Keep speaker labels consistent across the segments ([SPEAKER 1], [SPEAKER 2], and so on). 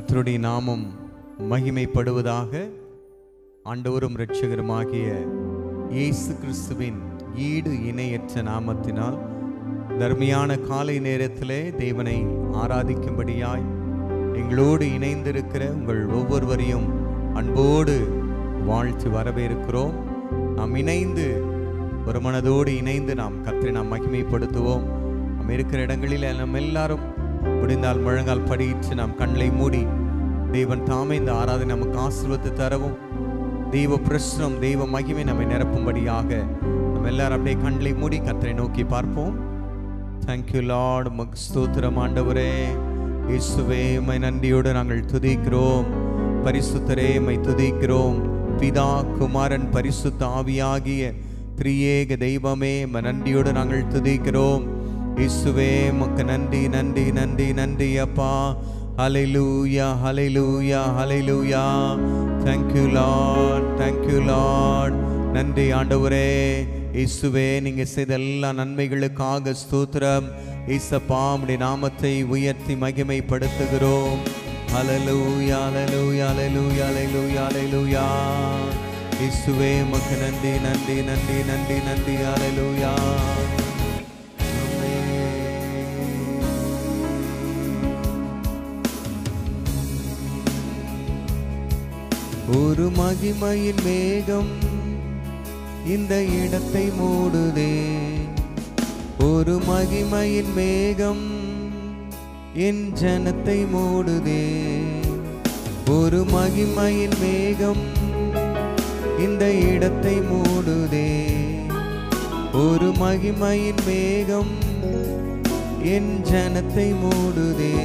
[SPEAKER 1] கர்த்தருடைய நாமம் மகிமைப்படுவதாக ஆண்டவரும் இரட்சகருமாகிய இயேசு கிறிஸ்துவின் ஈடு இணையற்ற நாமத்தினால் தர்மியான காலை நேரத்திலே தேவனை ஆராதிக்கும்படியாய் எங்களோடு இணைந்திருக்கிற உங்கள் ஒவ்வொருவரையும் அன்போடு வாழ்த்து வரவேற்கிறோம் நாம் இணைந்து ஒரு மனதோடு இணைந்து நாம் கர்த்தரை நாம் மகிமைப்படுத்துவோம் நாம் இருக்கிற இடங்களில் நம்ம எல்லாரும் முடிந்தால் முழங்கால் படியிட்டு நாம் கண்களை மூடி தேவன் தாமே இந்த ஆராதனை நமக்கு ஆசீர்வத்தை தரவும் தெய்வ பிரசனம் தெய்வ மகிமை நம்மை நிரப்பும்படியாக நம்ம எல்லாரும் அப்படியே கண்களை மூடி கர்த்தரை நோக்கி பார்ப்போம் தேங்க்யூ லார்ட் மக் ஸ்தோத்திரம் ஆண்டவரே இயேசுவே மை நன்றியோடு நாங்கள் துதிக்கிறோம் பரிசுத்தரே மை துதிக்கிறோம் பிதா குமாரன் பரிசுத்த ஆவியாகிய திரியேக தெய்வமே ம நன்றியோடு நாங்கள் துதிக்கிறோம் இயேசுவே மக்கு நன்றி நன்றி நன்றி நன்றி அப்பா ஹalleluya ஹalleluya ஹalleluya thank you lord thank you lord நன்றி ஆண்டவரே இயேசுவே நீங்க செய்த எல்லா நன்மைகளுக்காக ஸ்தோத்திரம் இயேசப்பா உம்முடைய நாமத்தை உயர்த்தி மகிமைப்படுத்துகிறோம் ஹalleluya ஹalleluya ஹalleluya ஹalleluya ஹalleluya இயேசுவே மக்கு நன்றி நன்றி நன்றி நன்றி நன்றி ஹalleluya ஒரு மகிமையின் மேகம் இந்த இடத்தை மூடுதே ஒரு மகிமையின் மேகம் என் ஜனத்தை மூடுதே ஒரு மகிமையின் மேகம் இந்த இடத்தை மூடுதே ஒரு மகிமையின் மேகம் என் ஜனத்தை மூடுதே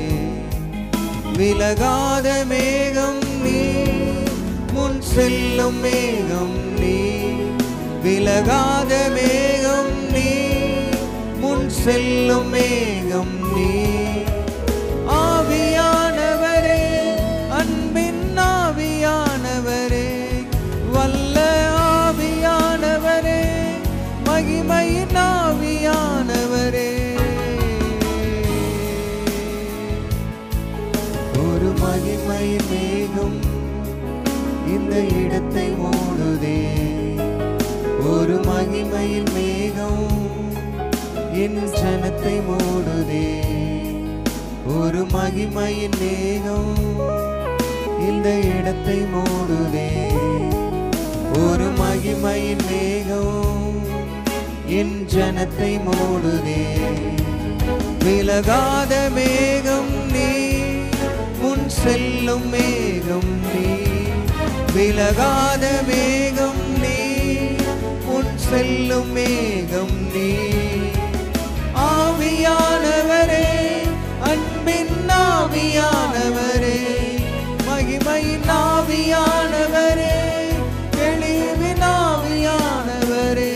[SPEAKER 1] விலகாத மேகம் நீ முன் செல்லும் மேகம் நீ விலகாத மேகம் நீ முன் செல்லும் மேகம் நீ ஆவியானவரே அன்பின் ஆவியானவரே வல்ல ஆவியானவரே மகிமையின் ஆவியானவரே ஒரு மகிமையின் மேகம் இந்த இடத்தை மூடுதே ஒரு மகிமையின் மேகம் என் ஜனத்தை மூடுதே ஒரு மகிமையின் மேகம் இந்த இடத்தை மூடுதே ஒரு மகிமையின் மேகம் என் ஜனத்தை மூடுதே விலகாத மேகம் நீ முன் செல்லும் மேகம் நீ விலகாத மேகம் நீ முன் செல்லும் மேகம் நீ ஆவியானவரே அன்பின் ஆவியானவரே மகிமையின் ஆவியானவரே தெளிவின் ஆவியானவரே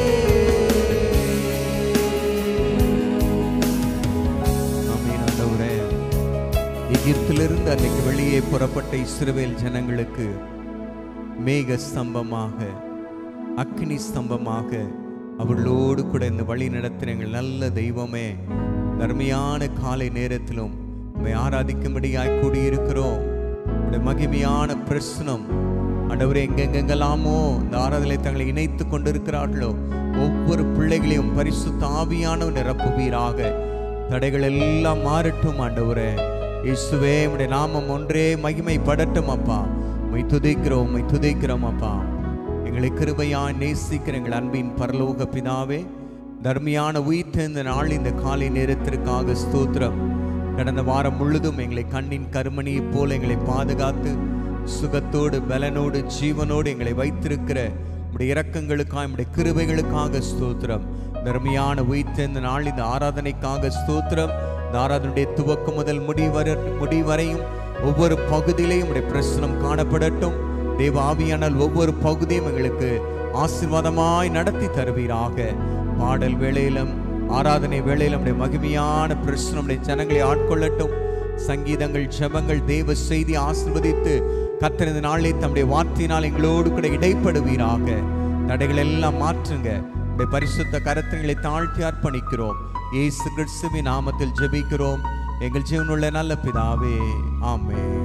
[SPEAKER 1] ஆமென் ஆண்டவரே எகிப்திலிருந்து அன்னைக்கு வெளியே புறப்பட்ட இஸ்ரவேல் ஜனங்களுக்கு மேக ஸ்தம்பமாக அக்னி ஸ்தம்பமாக அவர்களோடு கூட இந்த வழி நடத்தின எங்கள் நல்ல தெய்வமே தர்மையான காலை நேரத்திலும் உம்மை ஆராதிக்கும்படியாய் கூடியிருக்கிறோம் உடைய மகிமையான பிரசனம் ஆண்டவரே எங்கெங்கெங்கெல்லாமோ இந்த ஆராதனை தங்களை இணைத்து கொண்டிருக்கிறார்களோ ஒவ்வொரு பிள்ளைகளையும் பரிசுத்த ஆவியானவர் நிரப்புவீராக தடைகள் எல்லாம் மாறட்டும் ஆண்டவரே இயேசுவே உடைய நாமம் ஒன்றே மகிமைப்படட்டும் அப்பா உம்மை துதிக்கிறோம் உம்மை துதிக்கிறோம் அப்பா எங்களை கிருபையாய் நேசிக்கிற எங்கள் அன்பின் பரலோக பிதாவே தர்மியான உயிர்த்த இந்த நாள் இந்த காலை நேரத்திற்காக ஸ்தோத்திரம் கடந்த வாரம் முழுதும் எங்களை கண்ணின் கருமணியைப் போல எங்களை பாதுகாத்து சுகத்தோடு பலனோடு ஜீவனோடு எங்களை வைத்திருக்கிற உடைய இரக்கங்களுக்காக உடைய கிருபைகளுக்காக ஸ்தோத்திரம் தர்மியான உயிர்த்த இந்த நாள் இந்த ஆராதனைக்காக ஸ்தோத்திரம் இந்த ஆராதனுடைய துவக்கம் முதல் முடிவர முடிவரையும் ஒவ்வொரு பகுதியிலையும் உடைய பிரசனம் காணப்படட்டும் தேவ ஆவியானால் ஒவ்வொரு பகுதியும் எங்களுக்கு ஆசீர்வாதமாய் நடத்தி தருவீராக பாடல் வேளையிலும் ஆராதனை வேளையிலும் நம்முடைய மகிமையான பிரச்சனை நம்முடைய ஜனங்களை ஆட்கொள்ளட்டும் சங்கீதங்கள் ஜெபங்கள் தேவ செய்தி ஆசிர்வதித்து கத்தர் இந்த நாளிலே தம்முடைய வார்த்தையினால் எங்களோடு கூட இடைப்படுவீராக தடைகள் எல்லாம் மாற்றுங்க உடைய பரிசுத்த கரத்தங்களை தாழ்த்தி அர்ப்பணிக்கிறோம் இயேசு கிறிஸ்துவின் நாமத்தில் ஜெபிக்கிறோம் எங்கள் ஜீவனுள்ள நல்ல பிதாவே ஆமென்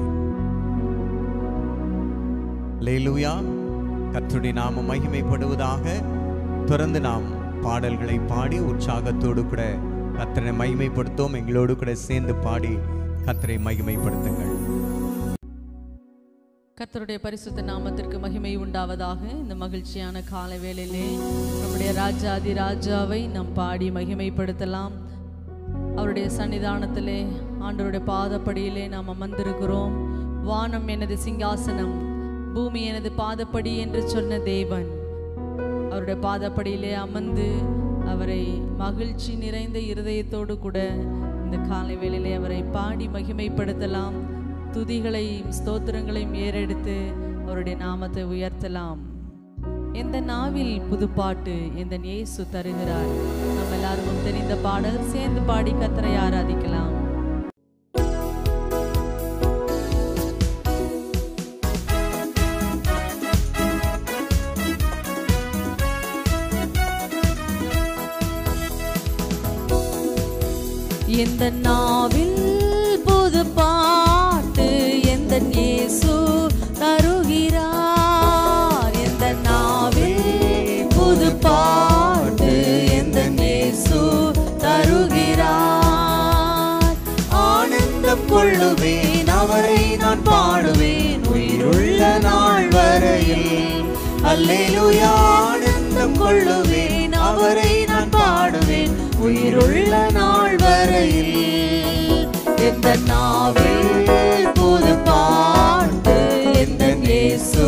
[SPEAKER 1] லேலுயா கர்த்தருடைய நாமம் மகிமைப்படுவதாக தொடர்ந்து நாம் பாடல்களை பாடி உற்சாகத்தோடு கூட கர்த்தரை மகிமைப்படுத்தோம் எங்களோடு கூட சேர்ந்து பாடி கர்த்தரை மகிமைப்படுத்துங்கள்
[SPEAKER 2] கர்த்தருடைய பரிசுத்த நாமத்திற்கு மகிமை உண்டாவதாக இந்த மகிழ்ச்சியான கால வேளையிலே நம்முடைய ராஜாதி ராஜாவை நாம் பாடி மகிமைப்படுத்தலாம் அவருடைய சன்னிதானத்திலே ஆண்டவருடைய பாதப்படியிலே நாம் அமர்ந்திருக்கிறோம் வானம் எனது சிங்காசனம் பூமி எனது பாதப்படி என்று சொன்ன தேவன் அவருடைய பாதப்படியிலே அமர்ந்து அவரை மகிழ்ச்சி நிறைந்த இருதயத்தோடு கூட இந்த காலை வேளையிலே அவரை பாடி மகிமைப்படுத்தலாம் துதிகளையும் ஸ்தோத்திரங்களையும் ஏறெடுத்து அவருடைய நாமத்தை உயர்த்தலாம் எந்த நாவில் புதுப்பாட்டு எந்த இயேசு தருகிறார் நம்ம எல்லாருக்கும் தெரிந்த பாடல் சேர்ந்து பாடி கத்தரை ஆராதிக்கலாம் எந்த நாவில் புது பாட்டு எந்த இயேசு தருகிறார் எந்த நாவில் புது பாட்டு எந்த இயேசு தருகிறார்
[SPEAKER 1] ஆனந்தம் கொள்ளுவேன் அவரை நான் பாடுவேன் உயிருள்ள நாள் வரையில் அல்லேலூயா ஆனந்தம் கொள்ளுவேன் அவரை நான் பாடுவேன் உயிருள்ள நாள் வரையில்
[SPEAKER 2] எந்த நாவில் புது பாட்டு எந்த இயேசு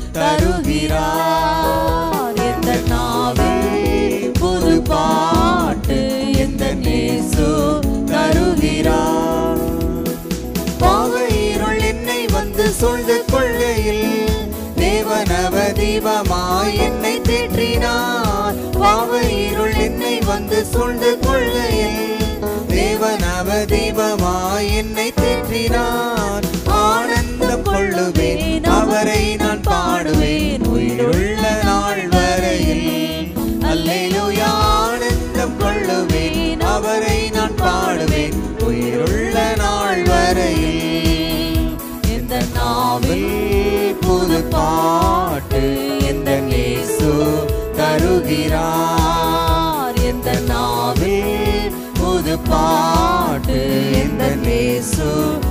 [SPEAKER 2] தருகிறார் எந்த நாவில் புது பாட்டு எந்த இயேசு தருகிறார்
[SPEAKER 1] பாவை இருள் என்னை வந்து சூழ்ந்து கொள்கையில் தேவனவ தீபமாய் என்னை தேற்றினார் பாவை இருள் என்னை வந்து சூழ்ந்து கொள்கையில் தேவனவ தீபமாய் என்னை தேற்றினார் ஆனந்தம் கொள்ளுவேன் அவரை நான் பாடுவேன் உயிருள்ள நாள் வரையில் அல்லேலூயா ஆனந்தம் கொள்ளுவேன் அவரை நான் பாடுவேன் உயிருள்ள நாள் வரையில்
[SPEAKER 2] எந்த நாவில்
[SPEAKER 1] புது பாட்டு எந்த இயேசு தருகிறார்
[SPEAKER 2] எந்த நாவில்
[SPEAKER 1] புது பாட்டு எந்த இயேசு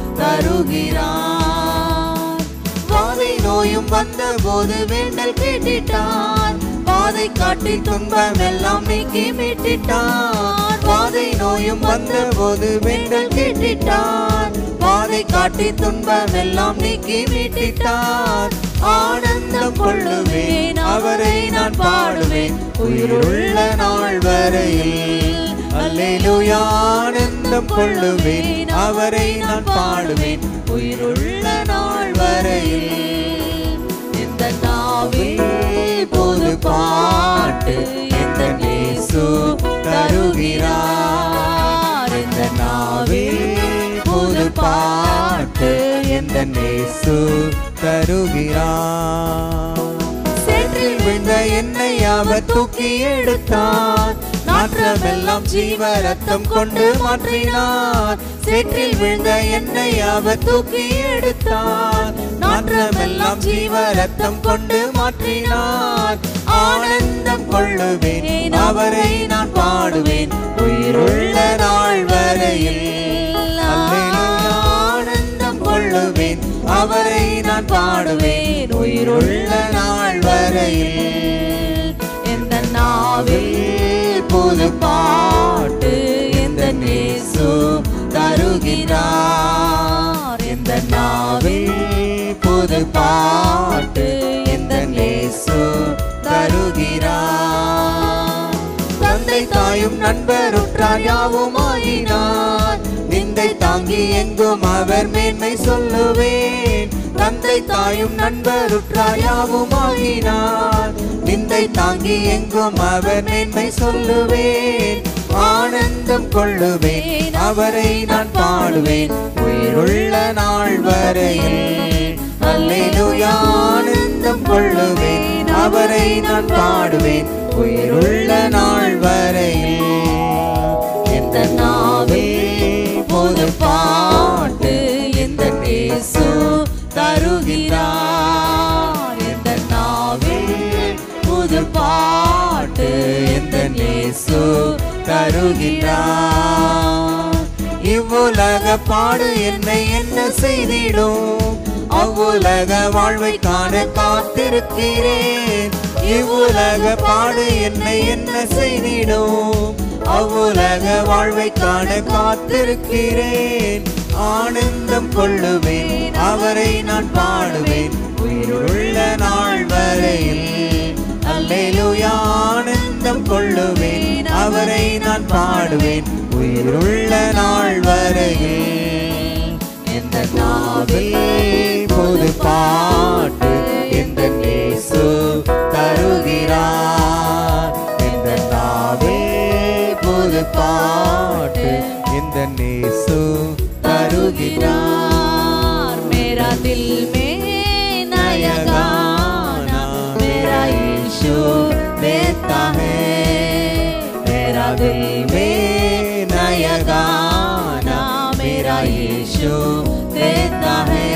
[SPEAKER 1] தருகிறார் வாதை நோயும் வந்த போது வேண்டல் கேட்டிட்டார் பாதை காட்டி துன்பம் எல்லாம் நீக்கி மீட்டிட்டார் வாதை நோயும் வந்த போது வேண்டல் கேட்டிட்டார் பாதை காட்டி துன்பம் எல்லாம் நீக்கி மீட்டிட்டார் ஆனந்தம் கொள்ளுவேன் அவரை நான் பாடுவேன் உயிருள்ள நாள் வரையில் அல்லேலூயா ஆனந்தம் கொள்ளுவேன் அவரை நான் பாடுவேன் உயிருள்ள நாள் வரையில்
[SPEAKER 2] எந்த நாவில்
[SPEAKER 1] புது பாட்டு எந்த இயேசு தருகிறார் இந்த நாவில் புது பாட்டு எந்த இயேசு தருகிறார் சேற்றில் விழுந்த என்னை அவர் தூக்கி எடுத்தார் நாற்றமெல்லாம் ஜீவ ரத்தம் கொண்டு மாற்றினார் சேற்றில் விழுந்த என்னை அவர் தூக்கி எடுத்தார் நாற்றமெல்லாம் ஜீவ ரத்தம் கொண்டு மாற்றினார் ஆனந்தம் கொள்ளுவேன் அவரை நான் பாடுவேன் உயிருள்ள நாள் வரையில் அல்லேலூயா, ஆனந்தம் கொள்ளுவேன் அவரை நான் பாடுவேன் உயிருள்ள நாள் வரையில்
[SPEAKER 2] எந்த நாவில்
[SPEAKER 1] புது பாட்டு எந்த நேசு தருகிறார் எந்த நாவில் புது பாட்டு எந்த நேசு தருகிறார் தந்தை தாயும் நண்பர் உற்றார் யாவும் ஆகினார் நிந்தை தாங்கி எங்கும் அவர் மேன்மை சொல்லுவேன் தந்தை தாயும் நண்பர் உற்றார் யாவும் ஆகினார் நிந்தை தாங்கி எங்கும் அவர் மேன்மை சொல்லுவேன் ஆனந்தம் கொள்ளுவேன் அவரை நான் பாடுவேன் உயிருள்ள நாள் வரையில் அல்லேலூயா ஆனந்தம் கொள்ளுவேன் அவரை நான் பாடுவேன் உயிருள்ள நாள் வரையில் எந்த நாவில் பொது தருகின்றார் இவ்வுலக பாடு என்னை என்ன செய்திடும் அவ்வுலக வாழ்வை காண காத்திருக்கிறேன் இவ்வுலக பாடு என்னை என்ன செய்திடும் அவ்வுலக வாழ்வை காண காத்திருக்கிறேன் ஆனந்தம் கொள்ளுவேன் அவரை நான் பாடுவேன் உயிருள்ள நாள் வரையில் அல்லேலூயா ஆனந்தம் கொள்ளுவேன் அவரை நான் பாடுவேன் உயிருள்ள நாள் வரையில் எந்த நாவில் பொது பாட்டு எந்த நேசு தருகிறார் எந்த நாவில் பொது பாட்டு எந்த நேசு தருகிறார்
[SPEAKER 2] मेरा दिल में नया गाना मेरा यीशु देता है मेरा दिल में नया गाना मेरा यीशु देता है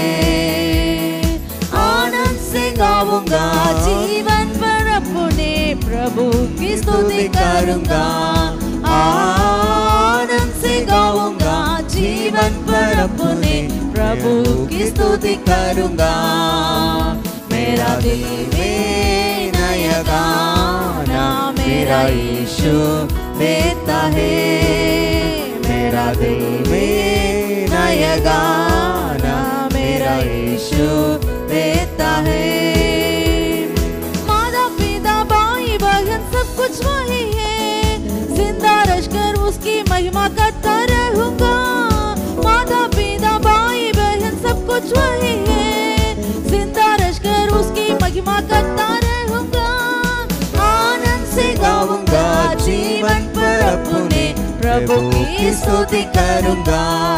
[SPEAKER 2] आनंद से गाऊंगा जीवन भर अपने प्रभु की स्तुति करूंगा आनंद से गाऊंगा जीवन भर अपने प्रभु की स्तुति करूंगा मेरा दिल में नया गाना मेरा यीशु देता है मेरा दिल में नया गाना मेरा यीशु देता है माता पिता भाई बहन सब कुछ वही है जिंदा रखकर उसकी महिमा करता रहूंगा माता पिता भाई बहन सब कुछ वही है जिंदा रखकर उसकी महिमा करता रहूंगा आनंद से गाऊंगा जीवन पर अपने प्रभु की स्तुति करूंगा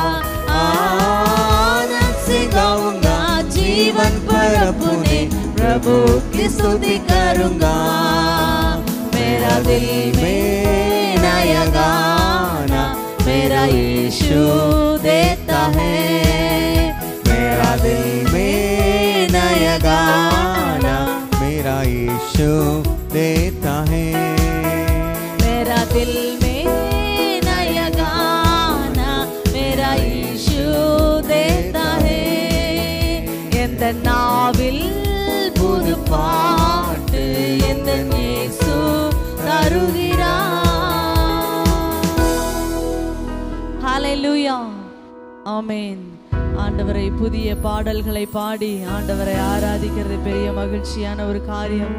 [SPEAKER 2] आनंद से गाऊंगा जीवन पर अपने प्रभु की स्तुति करूंगा मेरा दिल में नया गाना मेरा यीशु देता है
[SPEAKER 1] मेरा दिल में नया गाना मेरा यीशु देता है
[SPEAKER 2] मेरा दिल में नया गाना मेरा यीशु देता है எந்த நாவில் புது பாட்டு எந்த இயேசு தருகிறார் ஹalleluya ஆமென் ஆண்டவரை புதிய பாடல்களை பாடி ஆண்டவரை ஆராதிக்கிறது பெரிய மகிழ்ச்சியான ஒரு காரியம்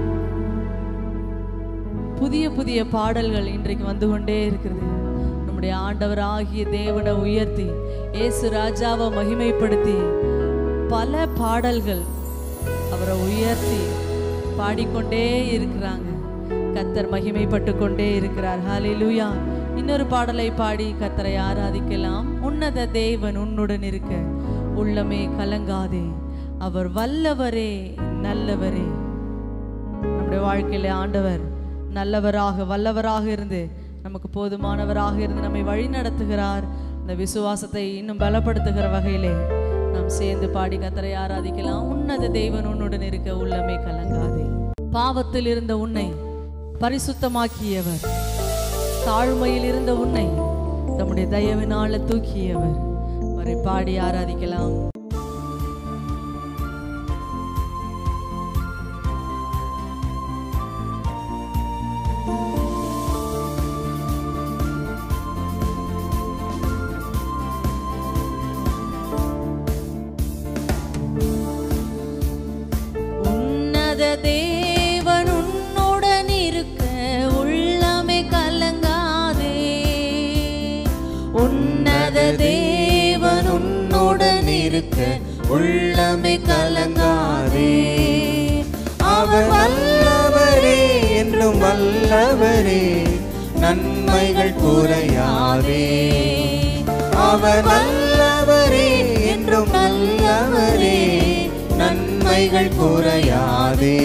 [SPEAKER 2] புதிய புதிய பாடல்கள் இன்றைக்கு வந்து கொண்டே இருக்கிறது நம்முடைய ஆண்டவராகிய தேவனை உயர்த்தி இயேசு ராஜாவை மகிமைப்படுத்தி பல பாடல்கள் அவரை உயர்த்தி பாடிக்கொண்டே இருக்கிறாங்க கத்தர் மகிமைப்பட்டு கொண்டே இருக்கிறார் ஹalleluya இன்னொரு பாடலை பாடி கத்தரை ஆராதிக்கலாம் உன்னத தேவன் உன்னுடன் இருக்க உள்ளமே கலங்காதே அவர் வல்லவரே நல்லவரே நம்முடைய வாழ்க்கையில ஆண்டவர் நல்லவராக வல்லவராக இருந்து நமக்கு போதுமானவராக இருந்து நம்மை வழி நடத்துகிறார் இந்த விசுவாசத்தை இன்னும் பலப்படுத்துகிற வகையிலே நாம் சேர்ந்து பாடி கத்தரை ஆராதிக்கலாம் உன்னத தேவன் உன்னுடன் இருக்க உள்ளமே கலங்காதே பாவத்தில் இருந்த உன்னை பரிசுத்தமாக்கியவர் தாழ்மையில் இருந்த உன்னை தம்முடைய தயவினால தூக்கியவர் அவரை பாடி ஆராதிக்கலாம் உன்னத தேவன் உன்னுடன் இருக்க உள்ளமே கலங்காதே உன்னத தேவன் உன்னுடன் இருக்க உள்ளமே கலங்காதே
[SPEAKER 1] அவர் வல்லவரே என்றும் வல்லவரே நன்மைகள் குறையாதே அவர் வல்லவரே என்றும் நல்லவரே நன்மைகள் குறையாதே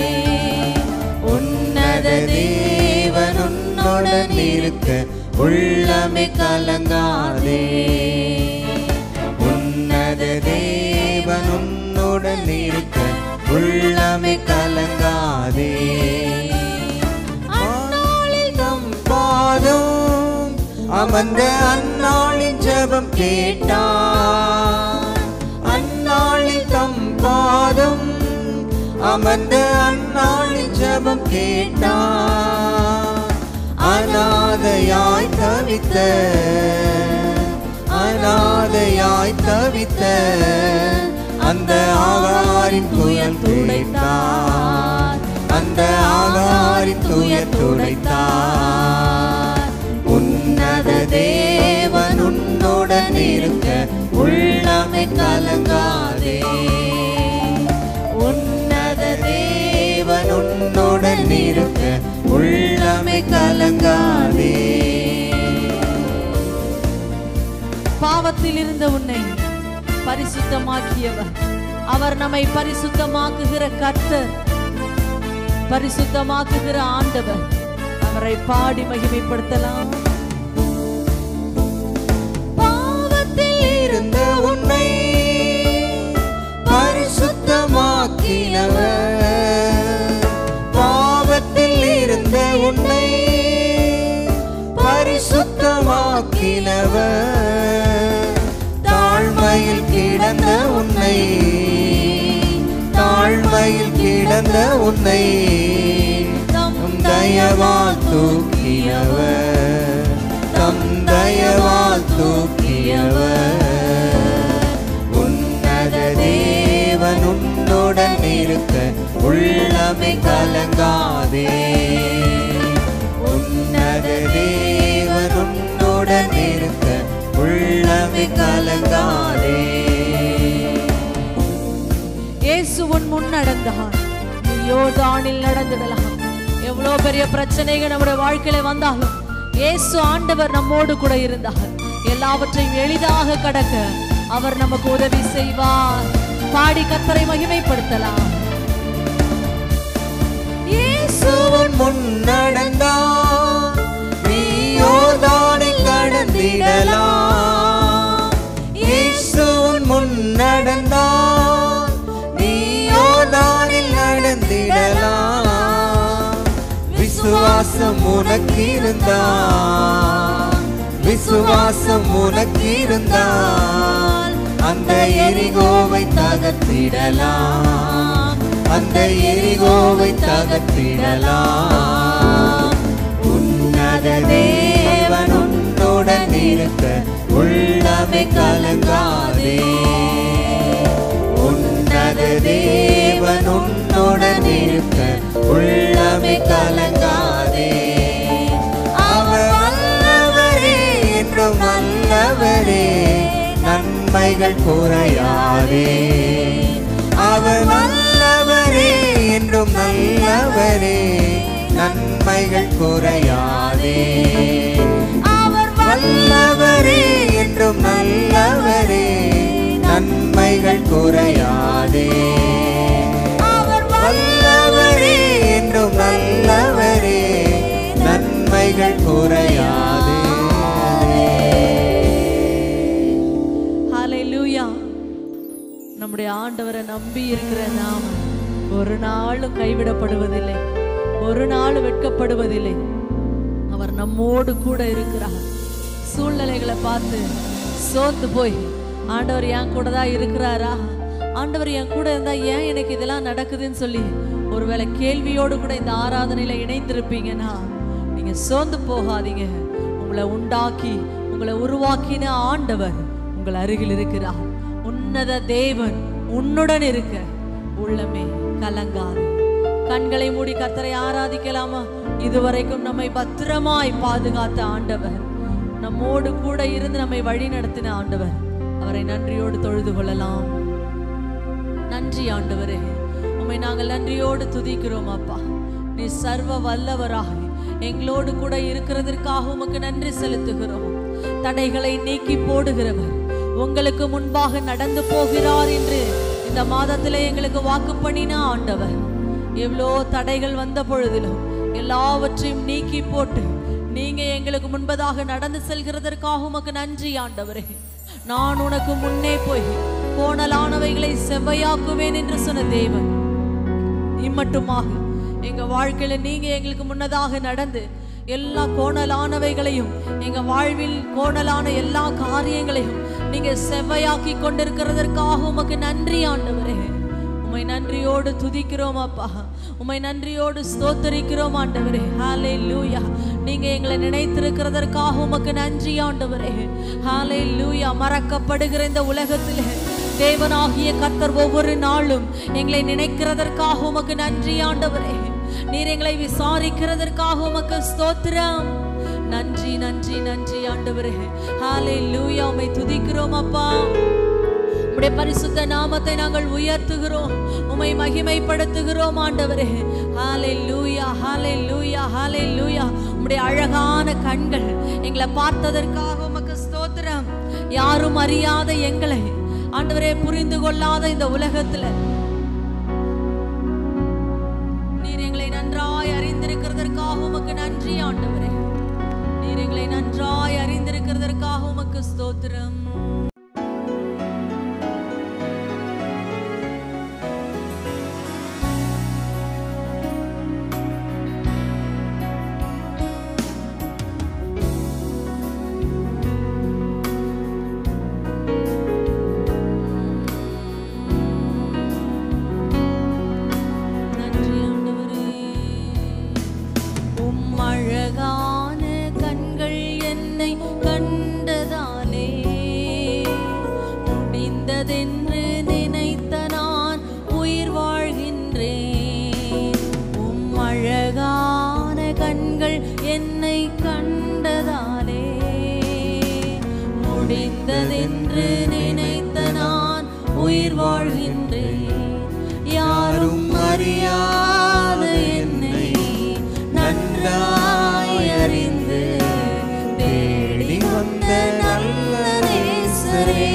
[SPEAKER 1] உன்னத தேவன் உன்னுடன் இருக்க உள்ளமே கலங்காதே உன்னத தேவன் உன்னுடன் இருக்க உள்ளமே கலங்காதே
[SPEAKER 2] அந்நாளில்
[SPEAKER 1] நம் பாதம் அமர்ந்த அந்நாளின் ஜெபம் கேட்டார் அந்நாளில் தம் பாதம் அமர்ந்த அந்நாளின் ஜெபம் கேட்டார் அநாதையாய் தவித்த அநாதையாய் தவித்த அந்த ஆகாரின் துயர் துடைத்தார் அந்த ஆகாரின் துயர் துடைத்தார் உன்னத தேவன் உன்னுடன் இருக்க உள்ளமை கலங்காதே உன்னத தேவன் உன்னுடன் இருக்க உள்ளமை கலங்காதே
[SPEAKER 2] பாவத்தில் இருந்த உன்னை பரிசுத்தமாக்கியவர் அவர் நம்மை பரிசுத்தமாக்குகிற கர்த்தர் பரிசுத்தமாக்குகிற ஆண்டவர் அவரை பாடி மகிமைப்படுத்தலாம்
[SPEAKER 1] பாவத்தில் இருந்த உன்னை பரிசுத்தமாக்கினவர் பாவத்தில் இருந்த உன்னை பரிசுத்தமாக்கினவர் தாழ்மையில் கிடந்த உன்னை தாழ்மையில் கிடந்த உன்னை தம் தயவால் தூக்கியவர் தம் தயவால் தூக்கியவர் உன்னத தேவன் உன்னுடன் இருக்க உள்ளமை கலங்காதே உன்னத தேவன் உன்னுடன் இருக்க உள்ளமை கலங்காதே
[SPEAKER 2] இயேசு உன் முன் நடந்தார் நீ யோர்தானில் நடந்திடலாம் எவ்வளோ பெரிய பிரச்சனைகள் நம்முடைய வாழ்க்கையில வந்தாலும் இயேசு ஆண்டவர் நம்மோடு கூட இருந்தார் எல்லாவற்றையும் எளிதாக கடக்க அவர் நமக்கு உதவி செய்வார் பாடி கத்தரை மகிமைப்படுத்தலாம்
[SPEAKER 1] இயேசுவின் முன் நடந்தார் நீ யோர்தானில் கடந்திடலாம் இயேசுவின் முன் நடந்தார் நீ யோர்தானில் நடந்திடலாம் விசுவாசம் உனக்கு இருந்தால் விசுவாசம் உனக்கு இருந்தால் அந்த எரிகோவை தகர்த்திடலாம் அந்த எரிகோவை தகர்த்திடலாம் உன்னத தேவன் உன்னுடன் இருக்க உள்ளமை கலங்காதே உன்னத தேவன் உன்னுடன் இருக்க உள்ளமை கலங்காதே அவர் வல்லவரே என்றும் வல்லவரே நன்மைகள் குறையாதே அவர் வல்லவரே என்றும் நல்லவரே நன்மைகள் குறையாதே அவர் வல்லவரே என்றும் நல்லவரே நன்மைகள் குறையாதே அவர் வல்லவரே என்றும் நல்லவரே நன்மைகள் குறையாதே
[SPEAKER 2] ஹalleluya நம்முடைய ஆண்டவரை நம்பி இருக்கிற நாம ஒரு நாளும் கைவிடப்படுவதில்லை ஒரு நாள் வெட்கப்படுவதில்லை அவர் நம்மோடு கூட இருக்கிறார் சூழ்நிலைகளை பார்த்து சோர்ந்து போய் ஆண்டவர் என் கூட தான் இருக்கிறாரா ஆண்டவர் என் கூட இருந்தா ஏன் எனக்கு இதெல்லாம் நடக்குதுன்னு சொல்லி ஒருவேளை கேள்வியோடு கூட இந்த ஆராதனையில இணைந்திருப்பீங்கன்னா நீங்க சோர்ந்து போகாதீங்க உங்களை உண்டாக்கி உங்களை உருவாக்கின ஆண்டவர் உங்கள் அருகில் இருக்கிறார் உன்னத தேவன் உன்னுடன் இருக்க உள்ளமே கலங்காது கண்களை மூடி கர்த்தரை ஆராதிக்கலாமா இதுவரைக்கும் நம்மை பத்திரமாய் பாதுகாத்த ஆண்டவர் நம்மோடு கூட இருந்து நம்மை வழி நடத்தின ஆண்டவர் அவரை நன்றியோடு தொழுது கொள்ளலாம் நன்றி ஆண்டவரே உம்மை நாங்கள் நன்றியோடு துதிக்கிறோம் அப்பா நீ சர்வ வல்லவராய் எங்களோடு கூட இருக்கிறதற்காக உமக்கு நன்றி செலுத்துகிறோம் தடைகளை நீக்கி போடுகிறவர் உங்களுக்கு முன்பாக நடந்து போகிறார் என்று இந்த மாதத்திலே எங்களுக்கு வாக்கு பண்ணின ஆண்டவர் எவ்வளோ தடைகள் வந்த பொழுதிலும் எல்லாவற்றையும் நீக்கி போட்டு நீங்க எங்களுக்கு முன்பதாக நடந்து செல்கிறதற்காக உமக்கு நன்றி ஆண்டவரே நான் உனக்கு முன்னே போய் கோணலானவைகளை செவ்வையாக்குவேன் என்று சொன்ன தேவன் இம்மட்டுமாக எங்க வாழ்க்கையில நீங்க எங்களுக்கு முன்னதாக நடந்து எல்லா கோணலானவைகளையும் எங்க வாழ்வில் கோணலான எல்லா காரியங்களையும் நீங்க செவ்வையாக்கி கொண்டிருக்கிறதற்காக உமக்கு நன்றி ஆண்டவரே உம்மை நன்றியோடு துதிக்கிறோம் அப்பா உம்மை நன்றியோடு ஸ்தோத்தரிக்கிறோம் ஆண்டவரே ஹாலே லூயா நீங்க எங்களை நினைத்திருக்கிறதற்காக உமக்கு நன்றி ஆண்டவரே ஹாலே லூயா மறக்கப்படுகிற இந்த உலகத்திலே தேவனாகிய கர்த்தர் ஒவ்வொரு நாளும் எங்களை நினைக்கிறதற்காக உமக்கு நன்றி ஆண்டவரே நீர் எங்களை விசாரிக்கிறதற்காக உமக்கு ஸ்தோத்திரம் நன்றி நன்றி நன்றி ஆண்டவரே ஹாலே லூயா உம்மை துதிக்கிறோம் அப்பா உம்முடைய பரிசுத்த நாமத்தை நாங்கள் உயர்த்துகிறோம் உம்மை மகிமைப்படுத்துகிறோம் ஆண்டவரே ஹாலே லூயா ஹாலே லூயா ஹாலே லூயா உம்முடைய அழகான கண்கள் எங்களை பார்த்ததற்காக உமக்கு ஸ்தோத்திரம் யாரும் அறியாத எங்களை ஆண்டவரே புரிந்து கொள்ளாத இந்த உலகத்துல நீர் எங்களை நன்றாய் அறிந்திருக்கிறதற்காக உமக்கு நன்றி ஆண்டவரே நீர் எங்களை நன்றாய் அறிந்திருக்கிறதற்காக உமக்கு ஸ்தோத்திரம் நன்றி ஆண்டவரே உம் அழகான கண்கள் என்னை கண்டதாலே முடிந்ததென்று நினைத்த நான் உயிர் வாழ்கின்றேன் உம் அழகான கண்கள் என்னை கண்டதாலே முடிந்ததென்று நினைத்த நான் உயிர் வாழ்கின்றேன் யாரும் அறியாத என்னை நன்றாய் அறிந்து தேடி வந்த நல்ல நேசரே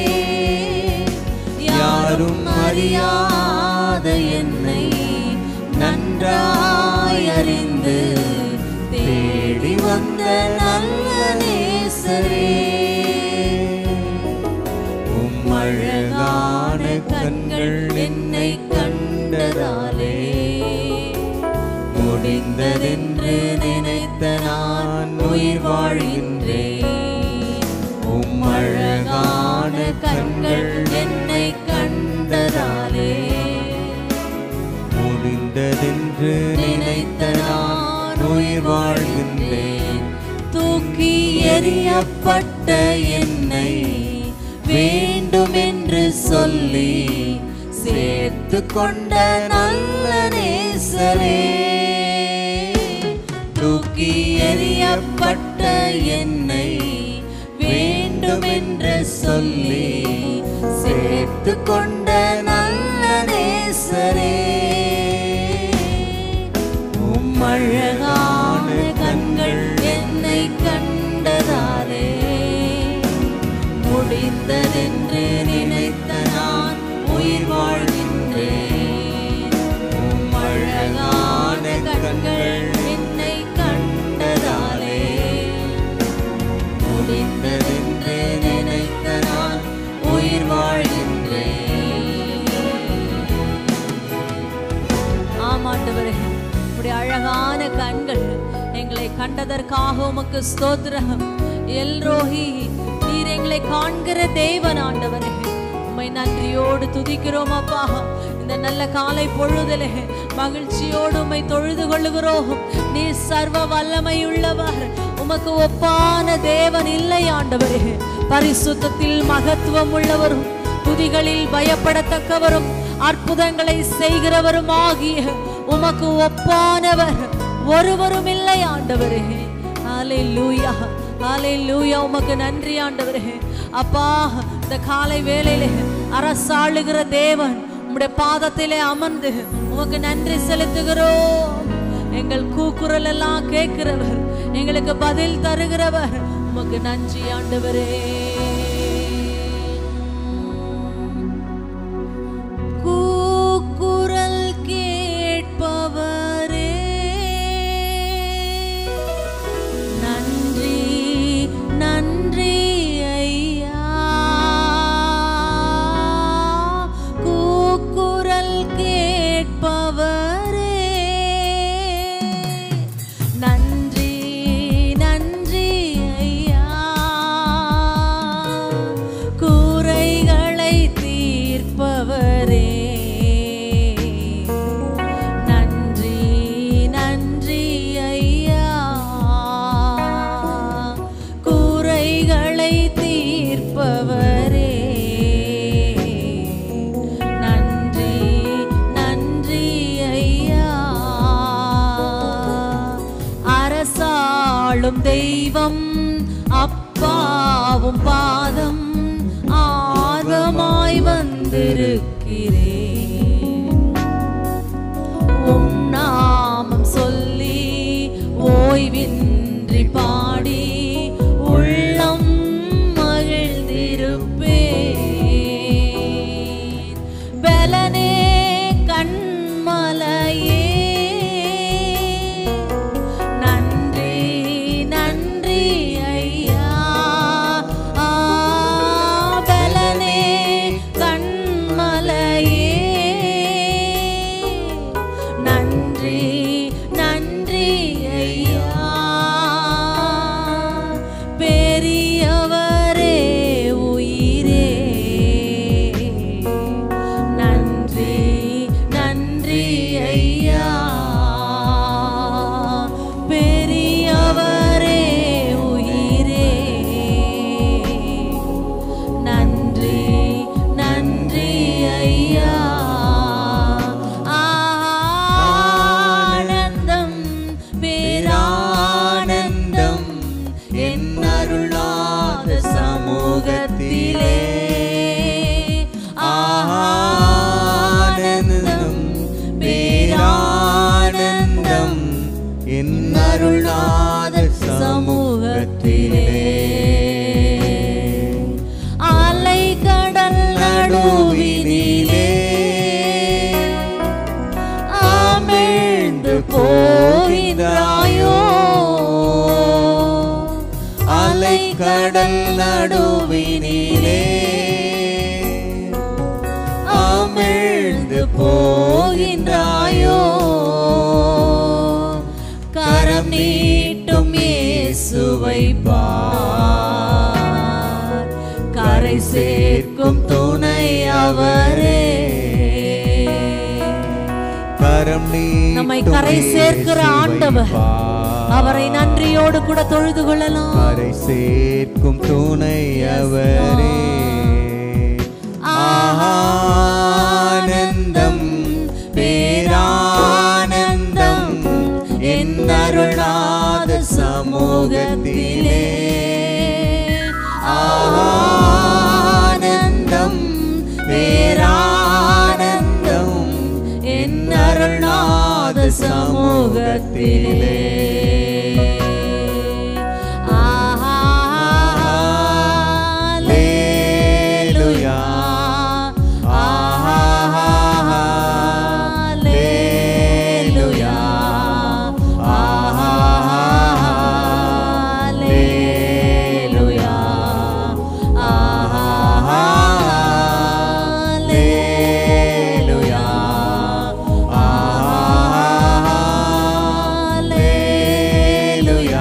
[SPEAKER 2] யாரும் அறியாத என்னை நன்றாய் அறிந்து தேடி வந்த நல்ல நேசரே உம் அழகான கண்கள் என்னை கண்டதாலே முடிந்ததென்று நினைத்த நான் உயிர் வாழ்கின்றேன் உம் அழகான கண்கள் என்னை கண்டதாலே
[SPEAKER 1] முடிந்ததென்று நினைத்த நான் உயிர் வாழ்கின்றேன்
[SPEAKER 2] தூக்கி எறியப்பட்ட என்னை வேண்டுமென்று சொல்லி சேர்த்து கொண்ட நல்ல நேசரே தூக்கி எறியப்பட்ட என்னை வேண்டுமென்று சொல்லி சேர்த்து கொண்ட நல்ல நேசரே உம் அழகான கண்கள் என்னை கண்டதாலே முடிந்ததென்று நினைத்த நான் உயிர் வாழ்கின்றேன் உம் அழகான கண்கள் என்னை கண்டதாலே முடிந்ததென்று நினைத்த நான் உயிர் வாழ்கின்றேன் ஆமாண்டவரே உடைய அழகான கண்கள் எங்களை கண்டதற்காக உமக்கு ஸ்தோத்திரம் எல்ரோஹி நீர் எங்களை காண்கிற தேவன் ஆண்டவரே உம்மை நன்றியோடு துதிக்கிறோம் அப்பா இந்த நல்ல காலை பொழுதிலே மகிழ்ச்சியோடு உம்மை தொழுது கொள்ளுகிறோம் நீர் சர்வ வல்லமையுள்ளவர் உமக்கு ஒப்பான தேவன் இல்லை ஆண்டவரே பரிசுத்தத்தில் மகத்துவம் உள்ளவரும் துதிகளில் பயப்படத்தக்கவரும் அற்புதங்களை செய்கிறவரும் ஆகிய உமக்கு ஒப்பானவர் ஒருவரும் இல்லை ஆண்டவரே ஹாலே லூயா ஹாலே லூயா உமக்கு நன்றி ஆண்டவரே அப்பா இந்த காலை வேளையிலே அரசாளுகிற தேவன் உம்முடைய பாதத்திலே அமர்ந்து உமக்கு நன்றி செலுத்துகிறோம் எங்கள் கூக்குரல் எல்லாம் கேட்கிறவர் எங்களுக்கு பதில் தருகிறவர் உமக்கு நன்றி ஆண்டவரே கூக்குரல் கேட்பவரே நன்றி நன்றி ஐயா கூக்குரல் கேட்பவரே நன்றி அரசாளும் தெய்வம் அப்பாவும் பாதம் ஆர்வமாய் வந்திருக்கிறேன் உம் நாமம் சொல்லி ஓய்வின்றி பாடி உள்ளம் மகிழ்ந்திருப்பேன் பலனே கண்மலையே நன்றி நன்றி ஐயா ஆ, பலனே கண்மலையே நன்றி நன்றி ஐயா பெரியவரே உயிரே நன்றி நன்றி ஐயா பெரியவரே உயிரே நன்றி நன்றி ஐயா ஆனந்தம் பேரானந்தம் என் அருளாத சமூகத்திலே
[SPEAKER 1] ஆனந்தம் பேரானந்தம் என் அருளாத சமூகத்திலே
[SPEAKER 2] அலை கடல் நடுவினிலே அமிழ்ந்து போகின்றாயோ
[SPEAKER 1] அலை கடல் நடுவினிலே அமிழ்ந்து போகின்றாயோ
[SPEAKER 2] கரம் நீட்டும் இயேசுவை பார் கரை சேர்க்கும் துணை அவரே
[SPEAKER 1] கரம் நீட்டும்
[SPEAKER 2] நம்மை கரை சேர்க்கிற
[SPEAKER 1] இயேசுவை
[SPEAKER 2] ஆண்டவர்.
[SPEAKER 1] பார்.
[SPEAKER 2] அவரை நன்றியோடு கூட தொழுது கொள்ளலாம்
[SPEAKER 1] கரை சேர்க்கும் துணை அவரே ஆனந்தம் பேரானந்தம் என் அருளாத சமூகத்திலே ஆனந்தம் பேரானந்தம் என் அருளாத சமூகத்திலே
[SPEAKER 2] Alleluia. Alleluia. Alleluia. Alleluia. Alleluia.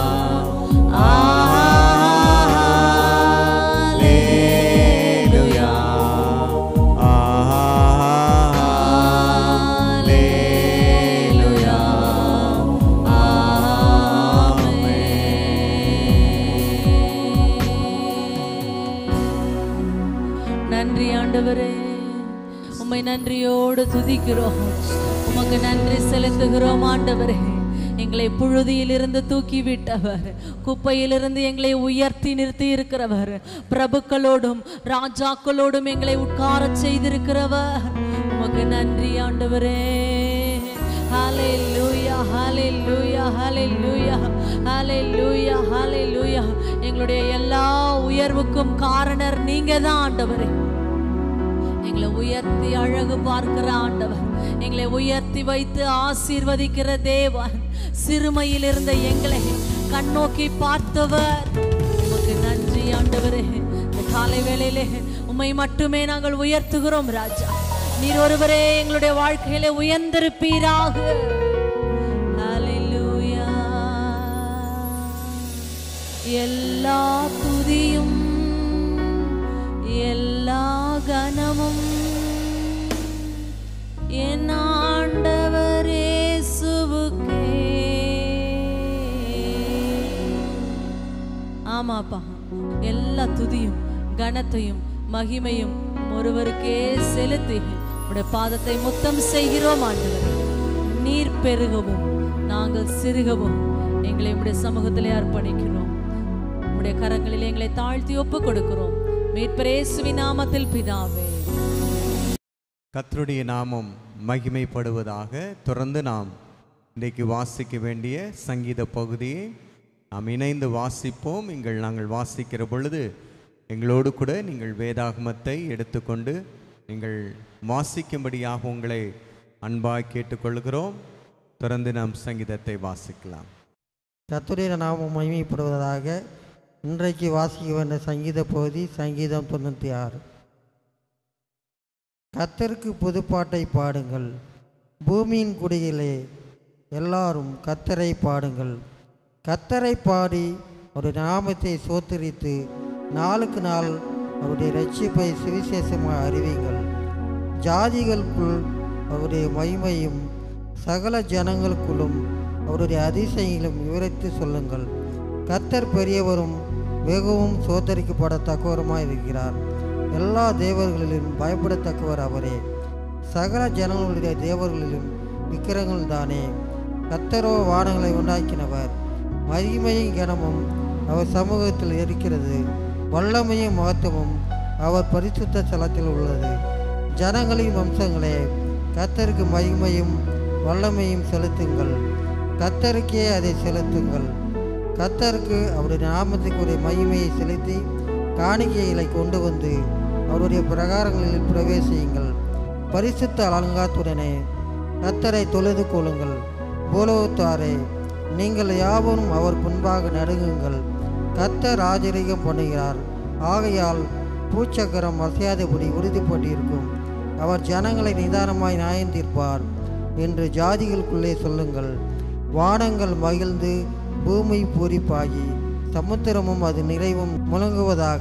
[SPEAKER 2] Alleluia. Alleluia. நன்றி ஆண்டவரே உம்மை நன்றியோடு துதிக்கிறோம் உமக்கு நன்றி செலுத்துகிறோம் ஆண்டவரே எங்களை புழுதியிலிருந்து தூக்கி விட்டவர் குப்பையிலிருந்து எங்களை உயர்த்தி நிறுத்தி இருக்கிறவர் பிரபுக்களோடும் ராஜாக்களோடும் எங்களை உட்காரச் செய்திருக்கிறவர் உமக்கு நன்றி ஆண்டவரே ஹalleluya ஹalleluya ஹalleluya ஹalleluya ஹalleluya எங்களுடைய எல்லா உயர்வுக்கும் காரணர் நீங்க தான் ஆண்டவரே எங்களை உயர்த்தி அழகு பார்க்கிற ஆண்டவர் எங்களை உயர்த்தி வைத்து ஆசீர்வதிக்கிற தேவன் சிறுமையில் இருந்த எங்களை கண்ணோக்கி பார்த்தவர் உமக்கு நன்றி ஆண்டவரே இந்த காலை வேளையிலே உம்மை மட்டுமே நாங்கள் உயர்த்துகிறோம் ராஜா நீர் ஒருவரே எங்களுடைய வாழ்க்கையிலே உயர்ந்திருப்பீராக ஹalleluya எல்லா துதியும் எல்லா கனமும் என் ஆண்டவர் இயேசுவுக்கே ஆமாப்பா எல்லா துதியும் கனத்தையும் மகிமையும் ஒருவருக்கே செலுத்தி உடைய பாதத்தை முத்தம் செய்கிறோம் ஆண்டவரே நீர் பெருகவும் நாங்கள் சிறுகவும் எங்களை உடைய சமூகத்திலே அர்ப்பணிக்கிறோம் உடைய கரங்களிலே எங்களை தாழ்த்தி ஒப்பு கொடுக்கிறோம் மீட்பரேசுவின் நாமத்தில் பிதாவே
[SPEAKER 1] கர்த்தருடைய நாமம் மகிமைப்படுவதாக தொடர்ந்து நாம் இன்றைக்கு வாசிக்க வேண்டிய சங்கீத பகுதியை நாம் இணைந்து வாசிப்போம் எங்கள் நாங்கள் வாசிக்கிற பொழுது எங்களோடு கூட நீங்கள் வேதாகமத்தை எடுத்துக்கொண்டு நீங்கள் வாசிக்கும்படியாக உங்களை அன்பாய் கேட்டுக்கொள்கிறோம் தொடர்ந்து நாம் சங்கீதத்தை வாசிக்கலாம்
[SPEAKER 3] கர்த்தருடைய நாமம் மகிமைப்படுவதாக இன்றைக்கு வாசிக்க வேண்டிய சங்கீத பகுதி சங்கீதம் தொண்ணூற்றி ஆறு கர்த்தருக்கு புதுப்பாட்டை பாடுங்கள் பூமியின் குடியிலே எல்லாரும் கர்த்தரை பாடுங்கள் கர்த்தரை பாடி ஒரு நாமத்தை சோத்தரித்து நாளுக்கு நாள் அவருடைய ரட்சிப்பை சுவிசேஷமாக அறிவிங்கள் ஜாதிகளுக்குள் அவருடைய மகிமையும் சகல ஜனங்களுக்குள்ளும் அவருடைய அதிசயங்களும் விவரித்து சொல்லுங்கள் கர்த்தர் பெரியவரும் மிகவும் சோதரிக்கப்படத்தக்கவருமாய் இருக்கிறார் எல்லா தேவர்களிலும் பயப்படத்தக்கவர் அவரே சகல ஜனங்களுடைய தேவர்களிலும் விக்கிரங்கள் தானே கர்த்தரோ வானங்களை உண்டாக்கினவர் மகிமையும் கனமும் அவர் சமூகத்தில் இருக்கிறது வல்லமையும் மகத்துவமும் அவர் பரிசுத்த ஸ்தலத்தில் உள்ளது ஜனங்களின் வம்சங்களே கர்த்தருக்கு மகிமையும் வல்லமையும் செலுத்துங்கள் கர்த்தருக்கே அதை செலுத்துங்கள் கர்த்தருக்கு அவருடைய நாமத்துக்கு ஒரு மகிமையை செலுத்தி காணிக்கைகளை கொண்டு வந்து அவருடைய பிரகாரங்களில் பிரவேசியுங்கள் பரிசுத்த அலங்காத்துடனே கர்த்தரை தொழுது கொள்ளுங்கள் பூலோகத்தாரே நீங்கள் யாவரும் அவர் முன்பாக நடுங்குங்கள் கர்த்தர் ஆச்சரியம் பண்ணுகிறார் ஆகையால் பூச்சக்கரம் அசையாதபடி உறுதிப்பட்டிருக்கும் அவர் ஜனங்களை நிதானமாய் நியாயம் தீர்ப்பார் என்று ஜாதிகளுக்குள்ளே சொல்லுங்கள் வானங்கள் மகிழ்ந்து பூமி பூரிப்பாகி சமுத்திரமும் அது நிறைவும் முழங்குவதாக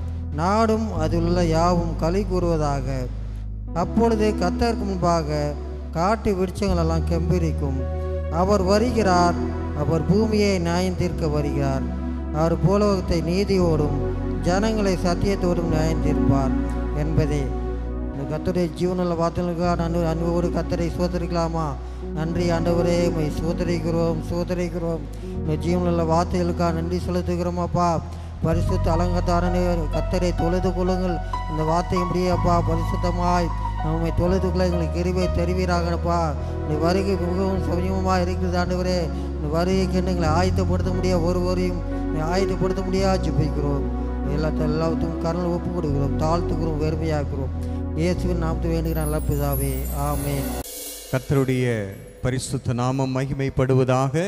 [SPEAKER 3] நாடும் அதிலுள்ள யாவும் களி கூறுவதாக அப்பொழுது கத்தருக்கு முன்பாக காட்டு விருட்சங்களெல்லாம் கெம்பிரிக்கும் அவர் வருகிறார் அவர் பூமியை நியாயம் தீர்க்க வருகிறார் அவர் பூலோகத்தை நீதியோடும் ஜனங்களை சத்தியத்தோடும் நியாயம் தீர்ப்பார் என்பதே இந்த கத்தருடைய ஜீவனுள்ள வார்த்தைகளுக்காக நன்றி அன்போடு கத்தரை சோதரிக்கலாமா நன்றி ஆண்டவரே மை சோதரிக்கிறோம் சோதரிக்கிறோம் இந்த ஜீவனுள்ள வார்த்தைகளுக்காக நன்றி செலுத்துகிறோமாப்பா பரிசுத்த அலங்கத்தாரனே கத்தரை தொழுது கொள்ளுங்கள் இந்த வார்த்தை முடியப்பா பரிசுத்தமாய் நம்மை தொழுது கொள்ள எங்களுக்கு கிருபை தெரிவீராகப்பா இந்த வருகை மிகவும் சமீபமாக இருக்கிறது ஆண்டவரே இந்த வருகைக்கு எங்களை ஆயத்தப்படுத்த முடியாது ஒருவரையும் நீ ஆயத்தப்படுத்த முடியாது ஜெபிக்கிறோம் எல்லாத்த எல்லாத்துக்கும் கருணை ஒப்பு கொடுக்கிறோம் தாழ்த்துக்கிறோம் வெறுமையாக்குறோம் இயேசுவின் நாமத்து வேண்டுகிற நல்ல பிதாவே ஆமென்
[SPEAKER 1] கர்த்தருடைய பரிசுத்த நாமம் மகிமைப்படுவதாக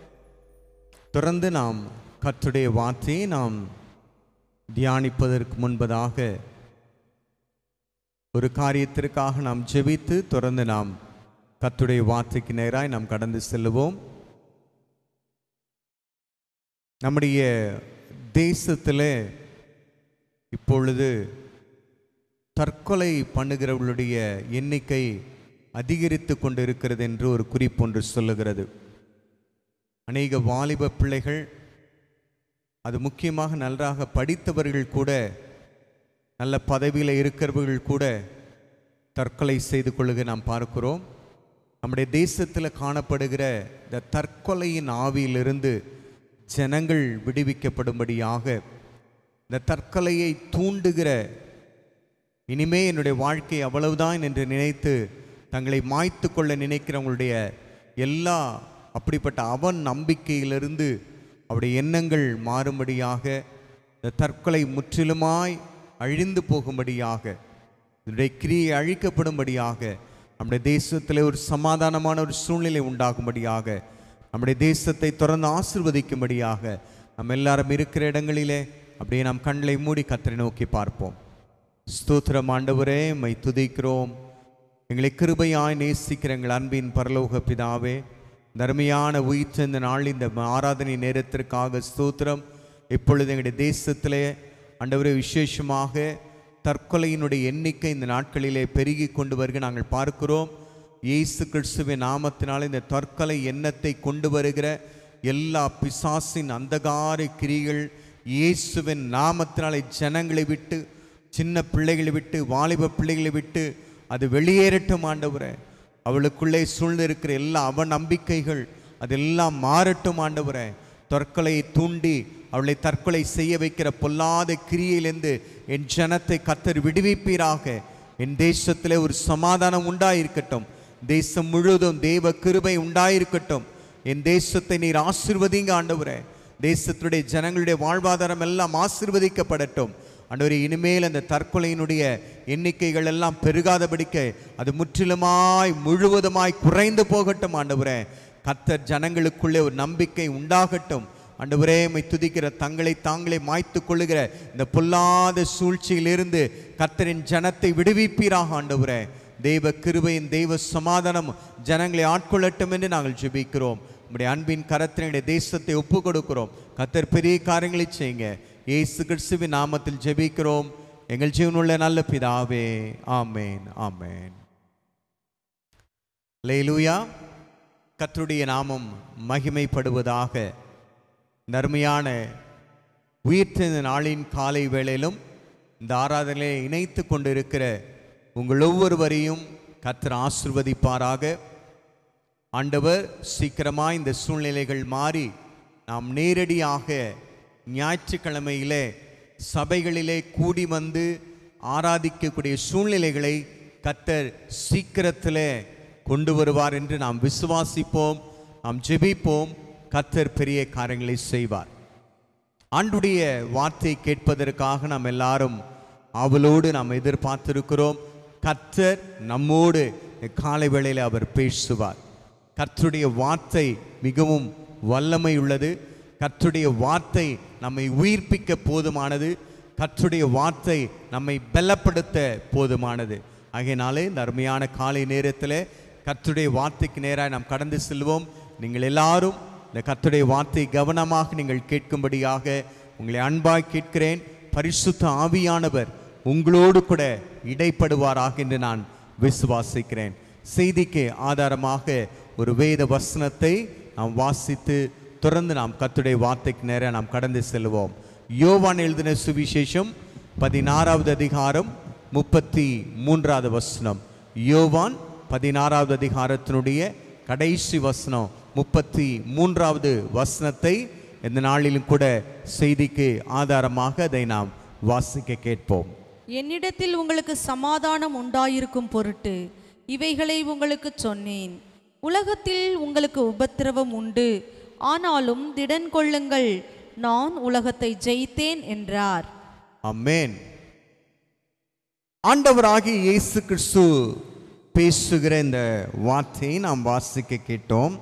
[SPEAKER 1] தொடர்ந்து நாம் கர்த்தருடைய வார்த்தையை நாம் தியானிப்பதற்கு முன்பதாக ஒரு காரியத்திற்காக நாம் ஜெபித்து தொடர்ந்து நாம் கர்த்தருடைய வார்த்தைக்கு நேராய் நாம் கடந்து செல்லுவோம் நம்முடைய தேசத்தில் இப்பொழுது தற்கொலை பண்ணுகிறவர்களுடைய எண்ணிக்கை அதிகரித்து கொண்டிருக்கிறது என்று ஒரு குறிப்பொன்று சொல்லுகிறது அநேக வாலிப பிள்ளைகள் அது முக்கியமாக நன்றாக படித்தவர்கள் கூட நல்ல பதவியில் இருக்கிறவர்கள் கூட தற்கொலை செய்து கொள்ளுக நாம் பார்க்கிறோம் நம்முடைய தேசத்தில் காணப்படுகிற இந்த தற்கொலையின் ஆவியிலிருந்து ஜனங்கள் விடுவிக்கப்படும்படியாக இந்த தற்கொலையை தூண்டுகிற இனிமே என்னுடைய வாழ்க்கை அவ்வளவுதான் என்று நினைத்து தங்களை மாய்த்து கொள்ள நினைக்கிறவங்களுடைய எல்லா அப்படிப்பட்ட அவன் நம்பிக்கையிலிருந்து அவருடைய எண்ணங்கள் மாறும்படியாக இந்த தற்கொலை முற்றிலுமாய் அழிந்து போகும்படியாக இதனுடைய கிரியை அழிக்கப்படும்படியாக நம்முடைய தேசத்தில் ஒரு சமாதானமான ஒரு சூழ்நிலை உண்டாகும்படியாக நம்முடைய தேசத்தை தொடர்ந்து ஆசிர்வதிக்கும்படியாக நம்ம எல்லாரும் இருக்கிற இடங்களிலே அப்படியே நாம் கண்களை மூடி கத்தரை நோக்கி பார்ப்போம் ஸ்தோத்திரம் ஆண்டவரே மை துதிக்கிறோம் எங்களை கிருபையாய் நேசிக்கிற எங்கள் அன்பின் பரலோக பிதாவே தர்மையான உயிர்த்த இந்த நாள் இந்த ஆராதனை நேரத்திற்காக ஸ்தோத்திரம் இப்பொழுது எங்களுடைய தேசத்திலே ஆண்டவரே விசேஷமாக தற்கொலையினுடைய எண்ணிக்கை இந்த நாட்களிலே பெருகி கொண்டு வருக நாங்கள் பார்க்கிறோம் இயேசு கிறிஸ்துவின் நாமத்தினால் இந்த தற்கொலை எண்ணத்தை கொண்டு வருகிற எல்லா பிசாசின் அந்தகார கிரிகள் இயேசுவின் நாமத்தினாலே ஜனங்களை விட்டு சின்ன பிள்ளைகளை விட்டு வாலிப பிள்ளைகளை விட்டு அது வெளியேறட்டும் ஆண்டவரே அவளுக்குள்ளே சூழ்ந்திருக்கிற எல்லா அவநம்பிக்கைகள் அதெல்லாம் மாறட்டும் ஆண்டவரே தற்கொலையை தூண்டி அவளை தற்கொலை செய்ய வைக்கிற பொல்லாத கிரியையிலிருந்து என் ஜனத்தை கத்தர் விடுவிப்பீராக என் தேசத்திலே ஒரு சமாதானம் உண்டாயிருக்கட்டும் தேசம் முழுவதும் தேவ கிருபை உண்டாயிருக்கட்டும் என் தேசத்தை நீர் ஆசிர்வதிங்க ஆண்டவரே தேசத்துடைய ஜனங்களுடைய வாழ்வாதாரம் எல்லாம் ஆசிர்வதிக்கப்படட்டும் ஆண்டவரே இனிமேல் அந்த தற்கொலையினுடைய எண்ணிக்கைகள் எல்லாம் பெருகாதபடிக்க அது முற்றிலுமாய் முழுவதுமாய் குறைந்து போகட்டும் ஆண்டவரே கத்தர் ஜனங்களுக்குள்ளே ஒரு நம்பிக்கை உண்டாகட்டும் ஆண்டவரே மை துதிக்கிற தங்களை தாங்களே மாய்த்து கொள்ளுகிற இந்த பொல்லாத சூழ்ச்சியிலிருந்து கத்தரின் ஜனத்தை விடுவிப்பீராக ஆண்டவரே தெய்வ கிருபையின் தெய்வ சமாதானம் ஜனங்களை ஆட்கொள்ளட்டும் என்று நாங்கள் ஜெபிக்கிறோம் உம்முடைய அன்பின் கரத்தினுடைய தேசத்தை ஒப்பு கொடுக்கிறோம் கத்தர் பெரிய காரியங்களை செய்யுங்க இயேசு கிறிஸ்துவின் நாமத்தில் ஜெபிக்கிறோம் எங்கள் ஜீவனுள்ள நல்ல பிதாவே ஆமேன் ஆமேன் லேலூயா கர்த்தருடைய நாமம் மகிமைப்படுவதாக நர்மையான உயிர்த்தெழுந்த நாளின் காலை வேளையிலும் இந்த ஆராதனையை இணைத்து கொண்டிருக்கிற உங்கள் ஒவ்வொருவரையும் கர்த்தர் ஆசிர்வதிப்பாராக ஆண்டவர் சீக்கிரமாக இந்த சூழ்நிலைகள் மாறி நாம் நேரடியாக ஞாயிற்றுக்கிழமையிலே சபைகளிலே கூடி வந்து ஆராதிக்கக்கூடிய சூழ்நிலைகளை கத்தர் சீக்கிரத்திலே கொண்டு வருவார் என்று நாம் விசுவாசிப்போம் நாம் ஜெபிப்போம் கத்தர் பெரிய காரியங்களை செய்வார் ஆண்டுடைய வார்த்தை கேட்பதற்காக நாம் எல்லாரும் அவளோடு நாம் எதிர்பார்த்திருக்கிறோம் கர்த்தர் நம்மோடு இந்த காலை வேளையில் அவர் பேசுவார் கர்த்தருடைய வார்த்தை மிகவும் வல்லமை உள்ளது கர்த்தருடைய வார்த்தை நம்மை உயிர்ப்பிக்க போதுமானது கர்த்தருடைய வார்த்தை நம்மை பலப்படுத்த போதுமானது ஆகையினாலே இந்த அருமையான காலை நேரத்தில் கர்த்தருடைய வார்த்தைக்கு நேராக நாம் கடந்து செல்வோம் நீங்கள் எல்லாரும் இந்த கர்த்தருடைய வார்த்தை கவனமாக நீங்கள் கேட்கும்படியாக உங்களை அன்பாய் கேட்கிறேன் பரிசுத்த ஆவியானவர் உங்களோடு கூட இடைப்படுவாராக என்று நான் விசுவாசிக்கிறேன் செய்திக்கு ஆதாரமாக ஒரு வேத வசனத்தை நாம் வாசித்து தொடர்ந்து நாம் கர்த்தருடைய வார்த்தைக்கு நேராக நாம் கடந்து செல்வோம் யோவான் எழுதின சுவிசேஷம் பதினாறாவது அதிகாரம் முப்பத்தி மூன்றாவது வசனம் யோவான் பதினாறாவது அதிகாரத்தினுடைய கடைசி வசனம் முப்பத்தி மூன்றாவது வசனத்தை இந்த நாளிலும் கூட செய்திக்கு ஆதாரமாக அதை நாம் வாசிக்க கேட்போம்
[SPEAKER 2] என்னிடத்தில் உங்களுக்கு சமாதானம் உண்டாயிருக்கும் பொருட்டு இவைகளை உங்களுக்கு சொன்னேன் உலகத்தில் உங்களுக்கு உபத்திரவம் உண்டு ஆனாலும் திடன் கொள்ளுங்கள் நான் உலகத்தை ஜெயித்தேன் என்றார்
[SPEAKER 1] அம்மேன் ஆண்டவராகிய இயேசு கிறிஸ்து பேசுகிற இந்த வார்த்தையை நாம் வாசிக்க கேட்டோம்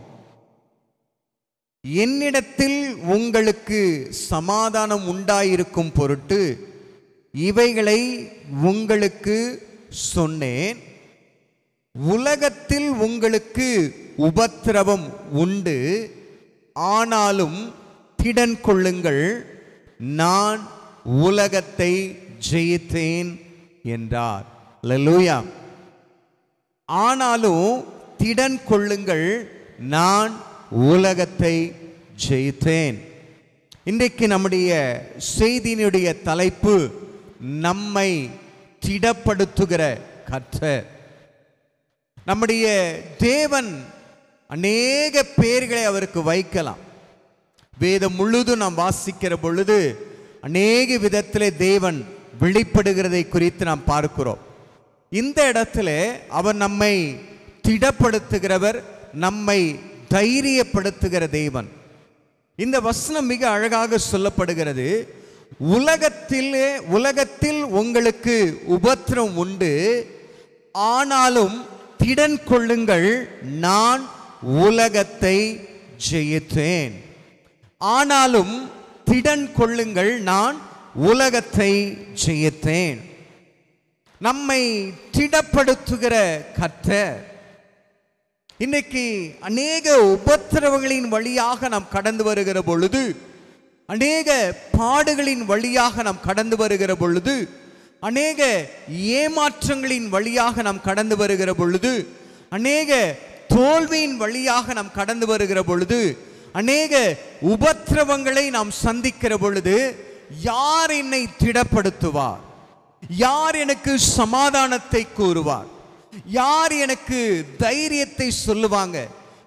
[SPEAKER 1] என்னிடத்தில் உங்களுக்கு சமாதானம் உண்டாயிருக்கும் பொருட்டு இவைகளை உங்களுக்கு சொன்னேன் உலகத்தில் உங்களுக்கு உபத்திரவம் உண்டு ஆனாலும் திடன் கொள்ளுங்கள் நான் உலகத்தை ஜெயித்தேன் என்றார் லலூயா ஆனாலும் திடன் கொள்ளுங்கள் நான் உலகத்தை ஜெயித்தேன் இன்றைக்கு நம்முடைய செய்தியினுடைய தலைப்பு நம்மை திடப்படுத்துகிற கர்த்தர் நம்முடைய தேவன் அநேக பெயர்களை அவருக்கு வைக்கலாம் வேதம் முழுதும் நாம் வாசிக்கிற பொழுது அநேக விதத்திலே தேவன் வெளிப்படுகிறதை குறித்து நாம் பார்க்கிறோம் இந்த இடத்துல அவர் நம்மை திடப்படுத்துகிறவர் நம்மை தைரியப்படுத்துகிற தேவன் இந்த வசனம் மிக அழகாக சொல்லப்படுகிறது உலகத்திலே உலகத்தில் உங்களுக்கு உபத்திரம் உண்டு ஆனாலும் திடன் கொள்ளுங்கள் நான் உலகத்தை ஜெயித்தேன் ஆனாலும் திடன் கொள்ளுங்கள் நான் உலகத்தை ஜெயித்தேன் நம்மை திடப்படுத்துகிற கர்த்தர் இன்னைக்கு அநேக உபத்திரவங்களின் வழியாக நாம் கடந்து வருகிற பொழுது அநேக பாடுகளின் வழியாக நாம் கடந்து வருகிற பொழுது அநேக ஏமாற்றங்களின் வழியாக நாம் கடந்து வருகிற பொழுது அநேக தோல்வியின் வழியாக நாம் கடந்து வருகிற பொழுது அநேக உபத்திரவங்களை நாம் சந்திக்கிற பொழுது யார் என்னை திடப்படுத்துவார் யார் எனக்கு சமாதானத்தை கூறுவார் யார் எனக்கு தைரியத்தை சொல்லுவாங்க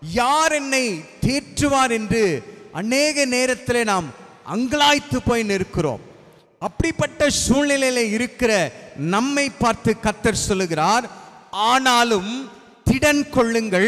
[SPEAKER 1] யார் என்னை தேற்றுவார் என்று அநேக நேரத்தில் நாம் அங்கலாய்த்து போய் நிற்கிறோம் அப்படிப்பட்ட சூழ்நிலையில இருக்கிற நம்மை பார்த்து கத்தர் சொல்லுகிறார் ஆனாலும் திடன் கொள்ளுங்கள்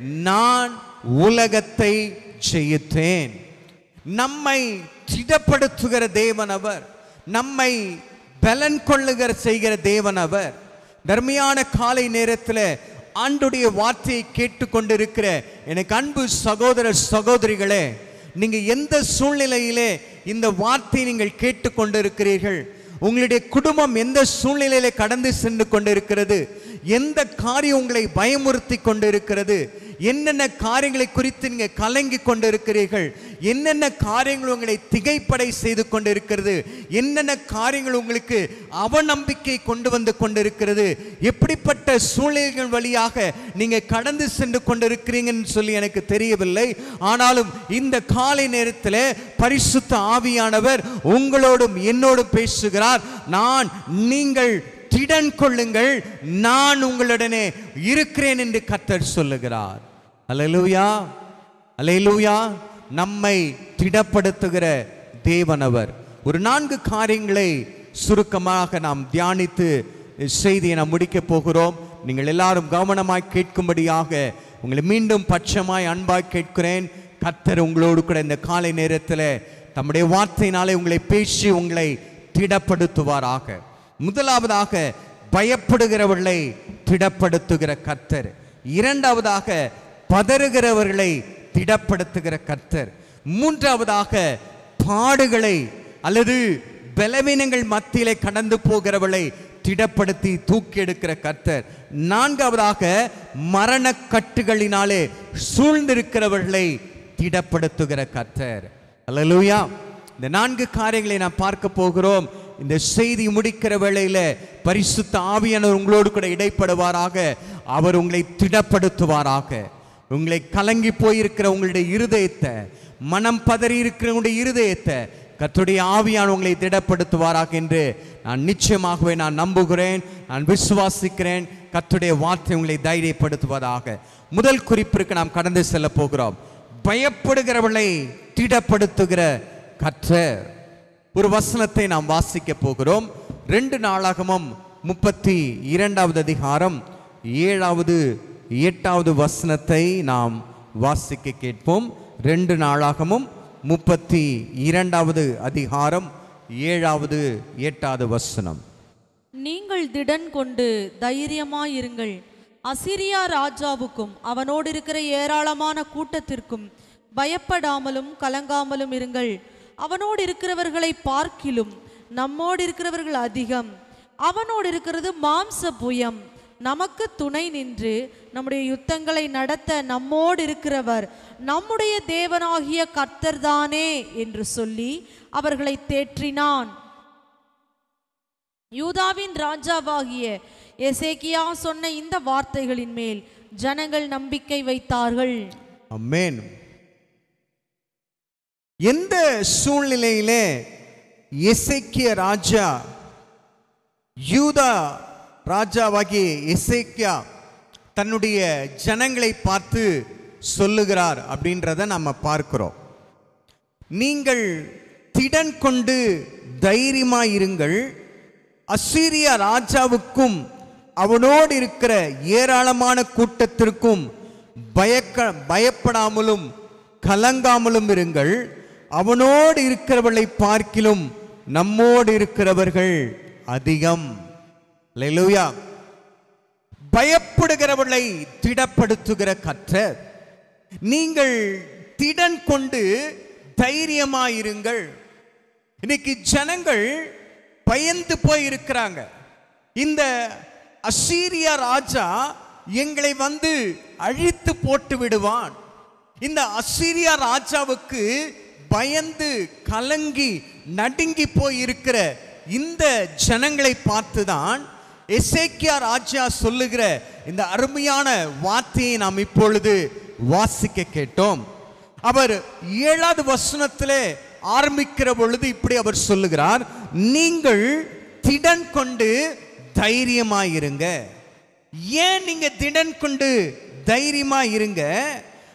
[SPEAKER 1] நான் உலகத்தை ஜெயித்தேன் நம்மை திடப்படுத்துகிற தேவன் அவர் நம்மை பலன் கொள்ளுகிற செய்கிற தேவன் அவர் தர்மையான காலை நேரத்தில் ஆண்டுடைய வார்த்தையை கேட்டுக்கொண்டிருக்கிற எனக்கு அன்பு சகோதர சகோதரிகளே நீங்க எந்த சூழ்நிலையிலே இந்த வார்த்தையை நீங்கள் கேட்டுக்கொண்டிருக்கிறீர்கள் உங்களுடைய குடும்பம் எந்த சூழ்நிலையில கடந்து சென்று கொண்டிருக்கிறது எந்த காரியம் உங்களை பயமுறுத்தி கொண்டிருக்கிறது என்னென்ன காரியங்களை குறித்து நீங்க கலங்கி கொண்டிருக்கிறீர்கள் என்னென்ன காரியங்கள் உங்களை திகைப்படை செய்து கொண்டிருக்கிறது என்னென்ன காரியங்கள் உங்களுக்கு அவநம்பிக்கை கொண்டு வந்து கொண்டிருக்கிறது எப்படிப்பட்ட சூழ்நிலைகள் வழியாக நீங்க கடந்து சென்று கொண்டிருக்கிறீங்கன்னு சொல்லி எனக்கு தெரியவில்லை ஆனாலும் இந்த காலை நேரத்தில் பரிசுத்த ஆவியானவர் உங்களோடும் என்னோடும் பேசுகிறார் நான் நீங்கள் திடன் கொள்ளுங்கள் நான் உங்களுடனே இருக்கிறேன் என்று கத்தர் சொல்லுகிறார் அல்லேலூயா அல்லேலூயா நம்மை திடப்படுத்துகிற தேவனவர் ஒரு நான்கு காரியங்களை சுருக்கமாக நாம் தியானித்து செய்தியை நாம் முடிக்கப் போகிறோம் நீங்கள் எல்லாரும் கவனமாய் கேட்கும்படியாக உங்களை மீண்டும் பட்சமாய் அன்பாய் கேட்கிறேன் கத்தர் உங்களோடு கூட இந்த காலை நேரத்தில் தம்முடைய வார்த்தையினாலே உங்களை பேசி உங்களை திடப்படுத்துவாராக முதலாவதாக பயப்படுகிறவர்களை திடப்படுத்துகிற கர்த்தர் இரண்டாவதாக பதறுகிறவர்களை திடப்படுத்துகிற கர்த்தர் மூன்றாவதாக பாடுகளை அல்லது பலவீனங்கள் மத்தியிலே கடந்து போகிறவளை திடப்படுத்தி தூக்கி எடுக்கிற கர்த்தர் நான்காவதாக மரண கட்டுகளினாலே சூழ்ந்திருக்கிறவர்களை திடப்படுத்துகிற கர்த்தர் அல்லேலூயா இந்த நான்கு காரியங்களை நாம் பார்க்க போகிறோம் இந்த செய்தி முடிக்கிற வேளையில பரிசுத்த ஆவியானவர் உங்களோடு கூட இடைப்படுவாராக அவர் உங்களை திடப்படுத்துவாராக உங்களை கலங்கி போயிருக்கிற உங்களுடைய இருதயத்தை மனம் பதறி இருக்கிற உங்களுடைய இருதயத்தை கர்த்தருடைய ஆவியான உங்களை திடப்படுத்துவாராக என்று நான் நிச்சயமாகவே நான் நம்புகிறேன் நான் விசுவாசிக்கிறேன் கர்த்தருடைய வார்த்தை உங்களை தைரியப்படுத்துவதாக முதல் குறிப்பிற்கு நாம் கடந்து செல்ல போகிறோம் பயப்படுகிறவர்களை திடப்படுத்துகிற கர்த்தர் ஒரு வசனத்தை நாம் வாசிக்க போகிறோம் ரெண்டு நாளாகமும் முப்பத்தி இரண்டாவது அதிகாரம் ஏழாவது எட்டாவது வசனத்தை நாம் வாசிக்க கேட்போம் ரெண்டு நாளாகமும் முப்பத்தி இரண்டாவது அதிகாரம் ஏழாவது எட்டாவது வசனம்
[SPEAKER 2] நீங்கள் திடன் கொண்டு தைரியமாயிருங்கள் அசிரியா ராஜாவுக்கும் அவனோடு இருக்கிற ஏராளமான கூட்டத்திற்கும் பயப்படாமலும் கலங்காமலும் இருங்கள் அவனோடு இருக்கிறவர்களை பார்க்கிலும் நம்மோடு இருக்கிறவர்கள் அதிகம் அவனோடு இருக்கிறது மாம்ச புயம் நமக்கு துணை நின்று நம்முடைய யுத்தங்களை நடத்த நம்மோடு இருக்கிறவர் நம்முடைய தேவனாகிய கர்த்தர்தானே என்று சொல்லி அவர்களை தேற்றினான் யூதாவின் ராஜாவாகிய எசேக்கியா சொன்ன இந்த வார்த்தைகளின் மேல் ஜனங்கள் நம்பிக்கை வைத்தார்கள்
[SPEAKER 1] அம்மேன் எந்த சூழ்நிலையிலே எசேக்கிய ராஜா யூதா ராஜாவாகிய எசேக்கியா தன்னுடைய ஜனங்களை பார்த்து சொல்லுகிறார் அப்படின்றத நம்ம பார்க்கிறோம் நீங்கள் திடன் கொண்டு தைரியமாயிருங்கள் அசீரியா ராஜாவுக்கும் அவனோடு இருக்கிற ஏராளமான கூட்டத்திற்கும் பயக்க பயப்படாமலும் கலங்காமலும் இருங்கள் அவனோடு இருக்கிறவர்களை பார்க்கிலும் நம்மோடு இருக்கிறவர்கள் அதிகம் லெலுயா பயப்படுகிறவர்களை திடப்படுத்துகிற கற்றர் நீங்கள் திடன் கொண்டு தைரியமாயிருங்கள் இன்னைக்கு ஜனங்கள் பயந்து போய் இருக்கிறாங்க இந்த அசீரியா ராஜா எங்களை வந்து அழித்து போட்டு விடுவான் இந்த அசீரியா ராஜாவுக்கு பயந்து கலங்கி நடுங்கி போய் இருக்கிற இந்த ஜனங்களை பார்த்துதான் எசேக்கியா ராஜா சொல்லுகிற இந்த அருமையான வார்த்தையை நாம் இப்பொழுது வாசிக்க கேட்டோம் அவர் ஏழாவது வசனத்திலே ஆரம்பிக்கிற பொழுது இப்படி அவர் சொல்லுகிறார் நீங்கள் திடன் கொண்டு தைரியமாயிருங்க ஏன் நீங்க திடன் கொண்டு தைரியமா இருங்க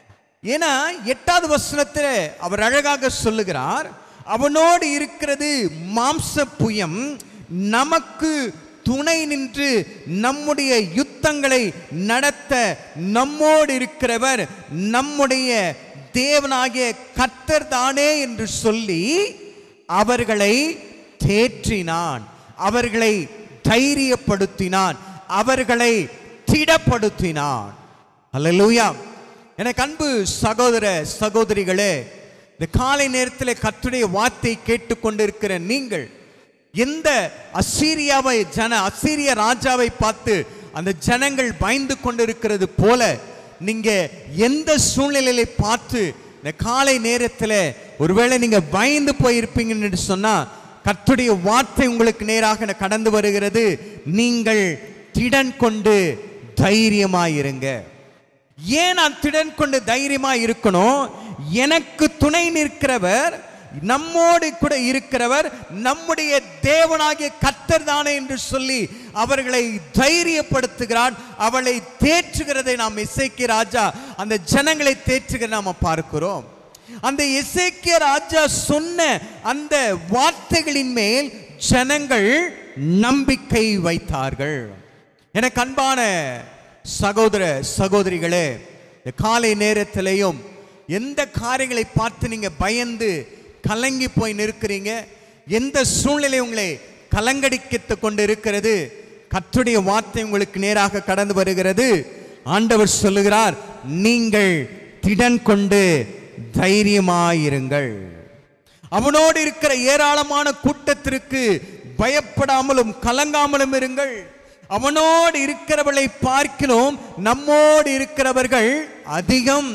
[SPEAKER 1] ஏன்னா எட்டாவது வசனத்தில் அவர் அழகாக சொல்லுகிறார் அவனோடு இருக்கிறது மாம்ச புயம் நமக்கு துணை நின்று நம்முடைய யுத்தங்களை நடத்த நம்மோடு இருக்கிறவர் நம்முடைய தேவனாகிய கர்த்தர் தானே என்று சொல்லி அவர்களை தேற்றினான் அவர்களை தைரியப்படுத்தினான் அவர்களை திடப்படுத்தினான் அல்லேலூயா எனக்கு அன்பு சகோதர சகோதரிகளே இந்த காலை நேரத்தில் கர்த்தருடைய வார்த்தை கேட்டுக்கொண்டிருக்கிற நீங்கள் எந்த அசீரியாவை ஜன அசீரிய ராஜாவை பார்த்து அந்த ஜனங்கள் பயந்து கொண்டிருக்கிறது போல நீங்க எந்த சூழ்நிலையை பார்த்து இந்த காலை நேரத்தில் ஒருவேளை நீங்க பயந்து போயிருப்பீங்கன்னு சொன்னா கர்த்தருடைய வார்த்தை உங்களுக்கு நேராக கடந்து வருகிறது நீங்கள் திடன் கொண்டு தைரியமாயிருங்க ஏன் நான் திடன் கொண்டு தைரியமா இருக்கணும் எனக்கு துணை நிற்கிறவர் நம்மோடு கூட இருக்கிறவர் நம்முடைய தேவனாகிய கர்த்தர் தானே என்று சொல்லி அவர்களை தைரியப்படுத்துகிறார் அவளை தேற்றுகிறதை நாம் இசைக்கிய ராஜா அந்த ஜனங்களை தேற்றுகிறதை நாம் பார்க்கிறோம் அந்த இசைக்கிய ராஜா சொன்ன அந்த வார்த்தைகளின் மேல் ஜனங்கள் நம்பிக்கை வைத்தார்கள் எனக்கு அன்பான சகோதர சகோதரிகளே இந்த காலை நேரத்திலையும் எந்த காரியங்களை பார்த்து நீங்க பயந்து கலங்கி போய் நிற்கிறீங்க எந்த சூழ்நிலை உங்களை கலங்கடித்து கொண்டு இருக்கிறது கர்த்தருடைய வார்த்தை உங்களுக்கு நேராக கடந்து வருகிறது ஆண்டவர் சொல்லுகிறார் நீங்கள் திடன் கொண்டு தைரியமாயிருங்கள் அவனோடு இருக்கிற ஏராளமான கூட்டத்திற்கு பயப்படாமலும் கலங்காமலும் இருங்கள் அவனோடு இருக்கிறவளை பார்க்கிலும் நம்மோடு இருக்கிறவர்கள் அதிகம்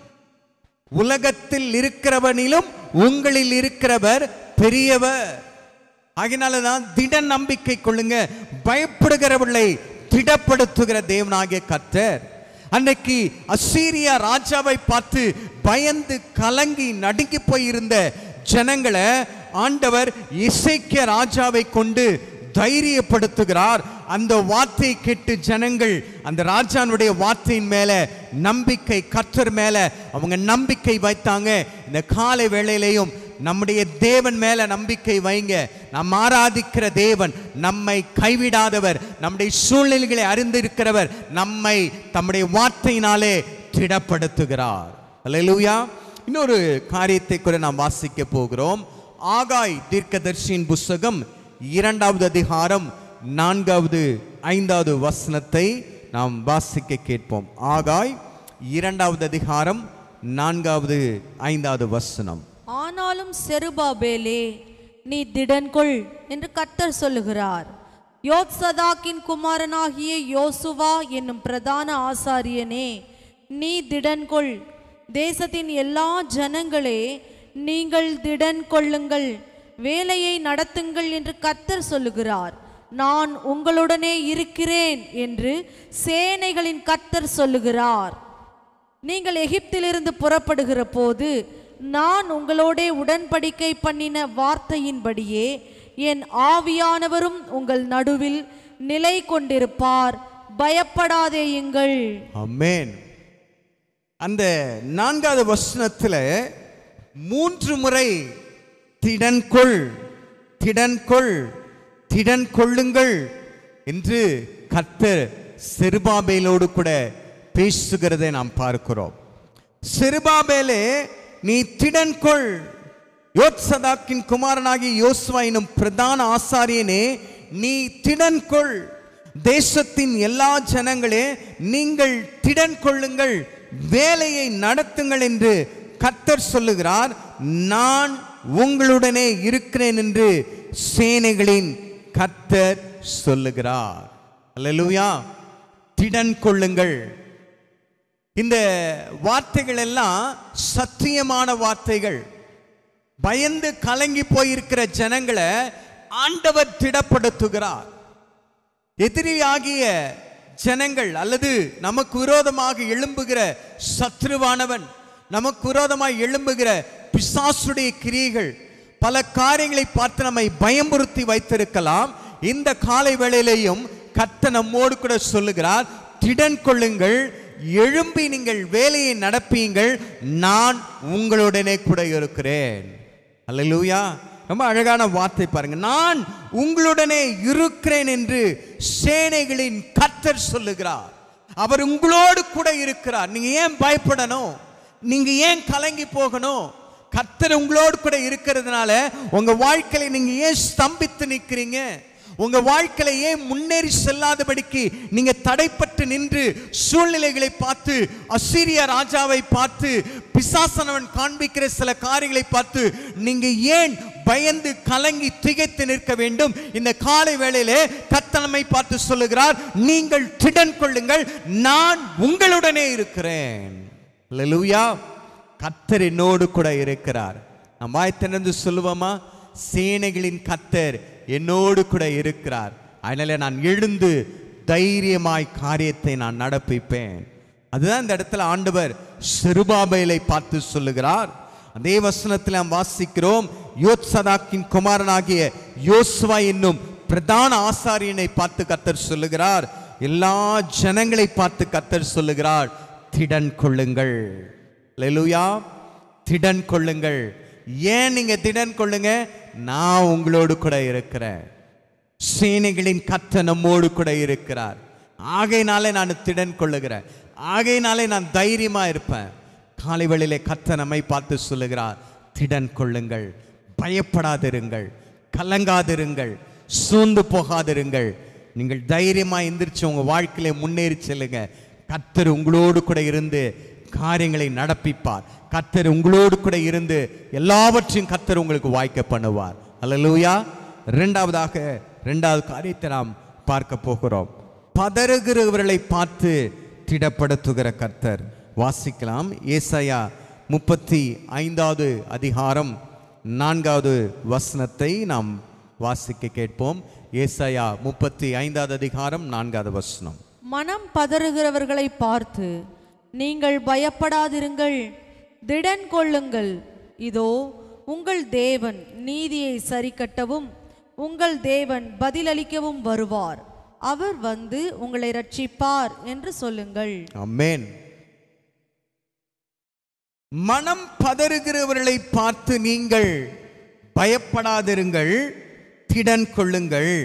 [SPEAKER 1] உலகத்தில் இருக்கிறவனிலும் உங்களில் இருக்கிறவர் பெரியவர் ஆகினால தான் திட நம்பிக்கை கொள்ளுங்க பயப்படுகிறவர்களை திடப்படுத்துகிற தேவனாகிய கர்த்தர் அன்னைக்கு அசீரியா ராஜாவை பார்த்து பயந்து கலங்கி நடுங்கி போயிருந்த ஜனங்களை ஆண்டவர் இசைக்கிய ராஜாவை கொண்டு தைரியப்படுத்துகிறார் அந்த வார்த்தையை கேட்டு ஜனங்கள் அந்த ராஜானுடைய வார்த்தையின் மேல நம்பிக்கை கர்த்தர் மேல அவங்க நம்பிக்கை வைத்தாங்க இந்த காலை வேளையிலையும் நம்முடைய தேவன் மேல நம்பிக்கை வைங்க நாம் ஆராதிக்கிற தேவன் நம்மை கைவிடாதவர் நம்முடைய சூழ்நிலைகளை அறிந்திருக்கிறவர் நம்மை தம்முடைய வார்த்தையினாலே திடப்படுத்துகிறார் அல்லேலூயா இன்னொரு காரியத்தை கூட நாம் வாசிக்க போகிறோம் ஆகாய் தீர்க்கதர்ஷியின் புஸ்தகம் இரண்டாவது அதிகாரம் நான்காவது ஐந்தாவது வசனத்தை நாம் வாசிக்க கேட்போம் ஆகாய் இரண்டாவது அதிகாரம் நான்காவது ஐந்தாவது வசனம்
[SPEAKER 2] ஆனாலும் செருபாபேலே நீ திடன்கொள் என்று கர்த்தர் சொல்லுகிறார் யோத்சதாக்கின் குமாரனாகிய யோசுவா என்னும் பிரதான ஆசாரியனே நீ திடன்கொள் தேசத்தின் எல்லா ஜனங்களே நீங்கள் திடன் கொள்ளுங்கள் வேலையை நடத்துங்கள் என்று கர்த்தர் சொல்லுகிறார் நான் உங்களுடனே இருக்கிறேன் என்று சேனைகளின் கர்த்தர் சொல்லுகிறார் நீங்கள் எகிப்திலிருந்து புறப்படுகிற போது நான் உங்களோடே உடன்படிக்கை பண்ணின வார்த்தையின்படியே என் ஆவியானவரும் உங்கள் நடுவில் நிலை கொண்டிருப்பார் பயப்படாதேயுங்கள்
[SPEAKER 1] அமேன் அந்த நான்காவது வசனத்தில் மூன்று முறை திடன்கொள் திடன்கொள் திடன் கொள்ளுங்கள் என்று கர்த்தர் செருபாபேலோடு கூட பேசுகிறதை நாம் பார்க்கிறோம் செருபாபேலே நீ திடன்கொள் யோத்சதாக்கின் குமாரனாகிய யோசுவா எனும் பிரதான ஆசாரியனே நீ திடன்கொள் தேசத்தின் எல்லா ஜனங்களே நீங்கள் திடன் கொள்ளுங்கள் வேலையை நடத்துங்கள் என்று கர்த்தர் சொல்லுகிறார் நான் உங்களுடனே இருக்கிறேன் என்று சேனைகளின் கர்த்தர் சொல்லுகிறார் அல்லேலூயா திடன் கொள்ளுங்கள் இந்த வார்த்தைகள் எல்லாம் சத்தியமான வார்த்தைகள் பயந்து கலங்கி போயிருக்கிற ஜனங்களை ஆண்டவர் திடப்படுத்துகிறார் எதிரியாகிய ஜனங்கள் அல்லது நமக்கு விரோதமாக எழும்புகிற சத்ருவானவன் நமக்கு விரோதமாக எழும்புகிற பிசாசுடைய கிரியைகள் பல காரியங்களை பார்த்து நம்மை பயமுறுத்தி வைத்திருக்கலாம் இந்த காலை வேளையிலையும் கத்த நம்மோடு கூட சொல்லுகிறார் திடன் கொள்ளுங்கள் எழும்பி நீங்கள் வேலையை நடப்பீங்கள் நான் உங்களுடனே கூட இருக்கிறேன் அல்லேலூயா ரொம்ப அழகான வார்த்தை பாருங்க நான் உங்களுடனே இருக்கிறேன் என்று சேனைகளின் கர்த்தர் சொல்லுகிறார் அவர் உங்களோடு கூட இருக்கிறார் நீங்க ஏன் பயப்படணும் நீங்க ஏன் கலங்கி போகணும் கர்த்தர் உங்களோடு கூட இருக்கிறதுனால உங்க வாழ்க்கையில நீங்க ஏன் ஸ்தம்பித்து நிக்கிறீங்க உங்க வாழ்க்கையில ஏன் முன்னேறி செல்லாதபடிக்கு நீங்க தடைப்பட்டு நின்று சூழ்நிலைகளை பார்த்து அசீரிய ராஜாவை பார்த்து பிசாசனவன் காண்பிக்கிற சில காரியங்களை பார்த்து நீங்க ஏன் பயந்து கலங்கி திகைத்து நிற்க வேண்டும் இந்த காலை வேளையிலே கத்தனமை பார்த்து சொல்லுகிறார் நீங்கள் திடன் கொள்ளுங்கள் நான் உங்களுடனே இருக்கிறேன் அல்லேலூயா கத்தர் என்னோடு கூட இருக்கிறார் நாம் வாய் திறந்து சொல்லுவோமா சேனைகளின் கத்தர் என்னோடு கூட இருக்கிறார் அதனால நான் எழுந்து தைரியமாய் காரியத்தை நான் நடப்பிப்பேன் அதுதான் இந்த இடத்துல ஆண்டவர் சிறுபாபைலை பார்த்து சொல்லுகிறார் அதே வசனத்தில் நாம் வாசிக்கிறோம் யோத்சதாக்கின் குமாரனாகிய யோசுவா என்னும் பிரதான ஆசாரியனை பார்த்து கத்தர் சொல்லுகிறார் எல்லா ஜனங்களை பார்த்து கத்தர் சொல்லுகிறார் திடன் கொள்ளுங்கள் லெலுயா திடன் கொள்ளுங்கள் ஏன் நீங்க திடன் கொள்ளுங்க நான் உங்களோடு கூட இருக்கிறேன் சேனைகளின் கத்த நம்மோடு கூட இருக்கிறார் ஆகையினாலே நான் திடன் கொள்ளுகிறேன் ஆகையினாலே நான் தைரியமா இருப்பேன் காலை வேளையிலே கத்த நம்மை பார்த்து சொல்லுகிறார் திடன் கொள்ளுங்கள் பயப்படாதிருங்கள் கலங்காதிருங்கள் சூழ்ந்து போகாதிருங்கள் நீங்கள் தைரியமா எந்திரிச்சு உங்க வாழ்க்கையில முன்னேறி செல்லுங்க கத்தர் உங்களோடு கூட இருந்து காரியங்களை நடப்பிப்பார் கத்தர் உங்களோடு கூட இருந்து எல்லாவற்றையும் கத்தர் உங்களுக்கு வாய்க்க பண்ணுவார் அல்லேலூயா இரண்டாவதாக இரண்டாவது காரியத்தை நாம் பார்க்க போகிறோம் பதறுகிறவர்களை பார்த்து திடப்படுத்துகிற கர்த்தர் வாசிக்கலாம் ஏசாயா முப்பத்தி ஐந்தாவது அதிகாரம் நான்காவது வசனத்தை நாம் வாசிக்க கேட்போம் ஏசாயா முப்பத்தி ஐந்தாவது அதிகாரம் நான்காவது வசனம்
[SPEAKER 2] மனம் பதறுகிறவர்களை பார்த்து நீங்கள் பயப்படாதிருங்கள் திடன் கொள்ளுங்கள் இதோ உங்கள் தேவன் நீதியை சரிக்கட்டவும் உங்கள் தேவன் பதிலளிக்கவும் வருவார் அவர் வந்து உங்களை ரட்சிப்பார் என்று சொல்லுங்கள்
[SPEAKER 1] அமேன் மனம் பதறுகிறவர்களை பார்த்து நீங்கள் பயப்படாதிருங்கள் திடன் கொள்ளுங்கள்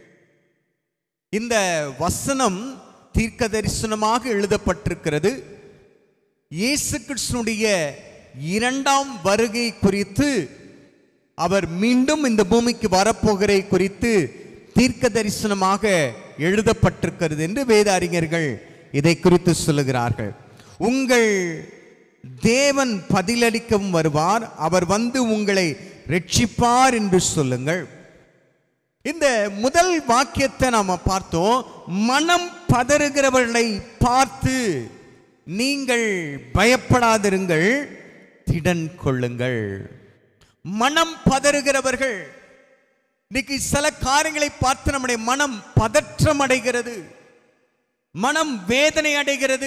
[SPEAKER 1] இந்த வசனம் தீர்க்க தரிசனமாக எழுதப்பட்டிருக்கிறது இயேசு கிறிஸ்துனுடைய இரண்டாம் வருகை குறித்து அவர் மீண்டும் இந்த பூமிக்கு வரப்போகிறதை குறித்து தீர்க்க தரிசனமாக எழுதப்பட்டிருக்கிறது என்று வேத அறிஞர்கள் இதை குறித்து சொல்லுகிறார்கள் உங்கள் தேவன் பதிலளிக்கவும் வருவார் அவர் வந்து உங்களை ரட்சிப்பார் என்று சொல்லுங்கள் இந்த முதல் வாக்கியத்தை நாம பார்த்தோம் மனம் பதறுகிறவர்களை பார்த்து நீங்கள் பயப்படாதிருங்கள் திடன் கொள்ளுங்கள் மனம் பதறுகிறவர்கள் இன்னைக்கு சில காரியங்களை பார்த்து நம்முடைய மனம் பதற்றம் அடைகிறது மனம் வேதனை அடைகிறது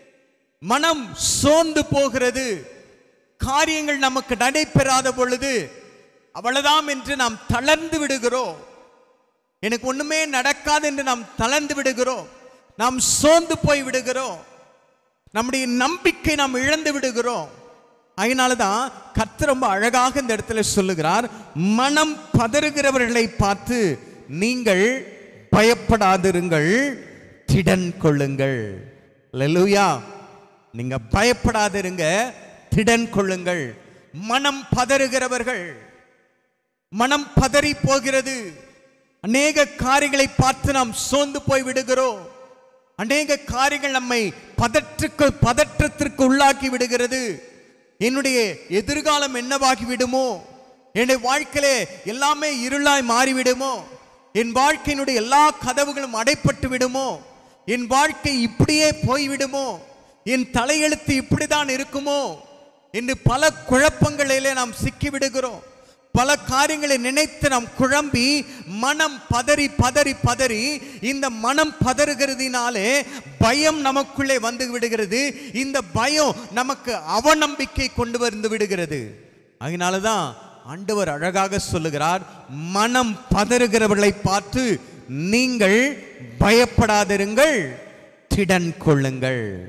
[SPEAKER 1] மனம் சோர்ந்து போகிறது காரியங்கள் நமக்கு நடைபெறாத பொழுது அவ்வளவுதான் என்று நாம் தளர்ந்து விடுகிறோம் எனக்கு ஒண்ணுமே நடக்காது என்று நாம் தளர்ந்து விடுகிறோம் நாம் சோர்ந்து போய் விடுகிறோம் நம்முடைய நம்பிக்கை நாம் இழந்து விடுகிறோம் அதனால தான் கர்த்தர் ரொம்ப அழகாக இந்த இடத்துல சொல்லுகிறார் மனம் பதறுகிறவர்களை பார்த்து நீங்கள் பயப்படாதிருங்கள் திடன் கொள்ளுங்கள் லெலுயா நீங்க பயப்படாதிருங்க திடன் கொள்ளுங்கள் மனம் பதறுகிறவர்கள் மனம் பதறி போகிறது அநேக காரியங்களை பார்த்து நாம் சோர்ந்து போய் விடுகிறோம் அநேக காரியங்கள் நம்மை பதற்றுக்கு பதற்றத்திற்கு உள்ளாக்கி விடுகிறது என்னுடைய எதிர்காலம் என்னவாகி விடுமோ என்னுடைய வாழ்க்கையிலே எல்லாமே இருளாய் மாறிவிடுமோ என் வாழ்க்கையினுடைய எல்லா கதவுகளும் அடைப்பட்டு விடுமோ என் வாழ்க்கை இப்படியே போய்விடுமோ என் தலையெழுத்து இப்படிதான் இருக்குமோ என்று பல குழப்பங்களிலே நாம் சிக்கி விடுகிறோம் பல காரியங்களை நினைத்து நாம் குழம்பி மனம் பதறி பதறி பதறி இந்த மனம் பதறுகிறதினாலே பயம் நமக்குள்ளே வந்து விடுகிறது இந்த பயம் நமக்கு அவநம்பிக்கை கொண்டு வந்து விடுகிறது அதனால தான் ஆண்டவர் அழகாக சொல்லுகிறார் மனம் பதறுகிறவர்களை பார்த்து நீங்கள் பயப்படாதிருங்கள் திடன் கொள்ளுங்கள்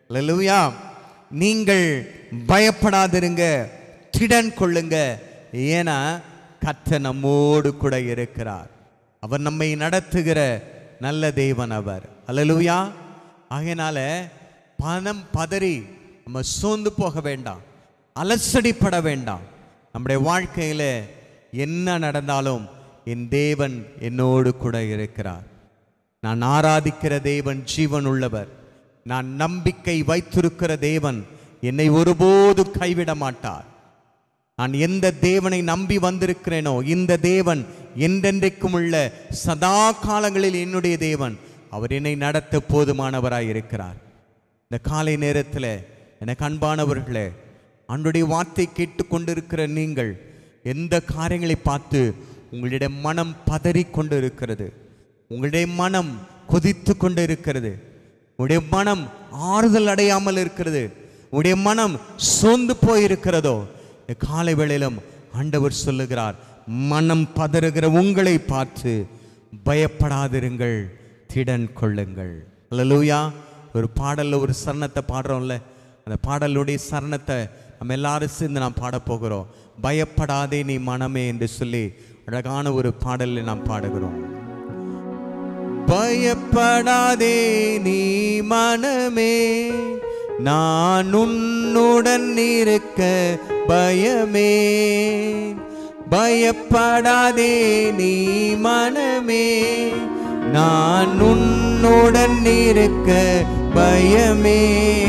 [SPEAKER 1] அல்லேலூயா நீங்கள் பயப்படாதிருங்க திடன் கொள்ளுங்க ஏன்னா கர்த்தர் நம்மோடு கூட இருக்கிறார் அவர் நம்மை நடத்துகிற நல்ல தேவன் அவர் அல்லேலூயா ஆகையினால பணம் பதறி நம்ம சோர்ந்து போக வேண்டாம் அலசடிப்பட வேண்டாம் நம்முடைய வாழ்க்கையில என்ன நடந்தாலும் என் தேவன் என்னோடு கூட இருக்கிறார் நான் ஆராதிக்கிற தேவன் ஜீவன் உள்ளவர் நான் நம்பிக்கை வைத்திருக்கிற தேவன் என்னை ஒருபோது கைவிட மாட்டார் நான் எந்த தேவனை நம்பி வந்திருக்கிறேனோ இந்த தேவன் என்றென்றைக்கும் உள்ள சதா காலங்களில் என்னுடைய தேவன் அவர் என்னை நடத்த போதுமானவராய் இருக்கிறார் இந்த காலை நேரத்தில் எனக்கு அன்பானவர்களே அன்றைய வார்த்தை கேட்டுக்கொண்டிருக்கிற நீங்கள் எந்த காரியங்களை பார்த்து உங்களுடைய மனம் பதறிக் கொண்டு இருக்கிறது உங்களுடைய மனம் கொதித்து கொண்டு இருக்கிறது உங்களுடைய மனம் ஆறுதல் அடையாமல் இருக்கிறது உங்களுடைய மனம் சோர்ந்து போயிருக்கிறதோ இந்த காலை வேளையிலும் ஆண்டவர் சொல்லுகிறார் மனம் பதறுகிற உங்களை பார்த்து பயப்படாதிருங்கள் திடன் கொள்ளுங்கள் அல்லேலூயா ஒரு பாடல்ல ஒரு சரணத்தை பாடுறோம்ல அந்த பாடலுடைய சரணத்தை நம்ம எல்லாரும் சேர்ந்து நாம் பாடப் போகிறோம் பயப்படாதே நீ மனமே என்று சொல்லி அழகான ஒரு பாடலில் நாம் பாடுகிறோம் பயப்படாதே நீ மனமே நான் உன்னுடன் இருக்க பயமே பயப்படாதே நீ மனமே நான் உன்னுடன் இருக்க பயமே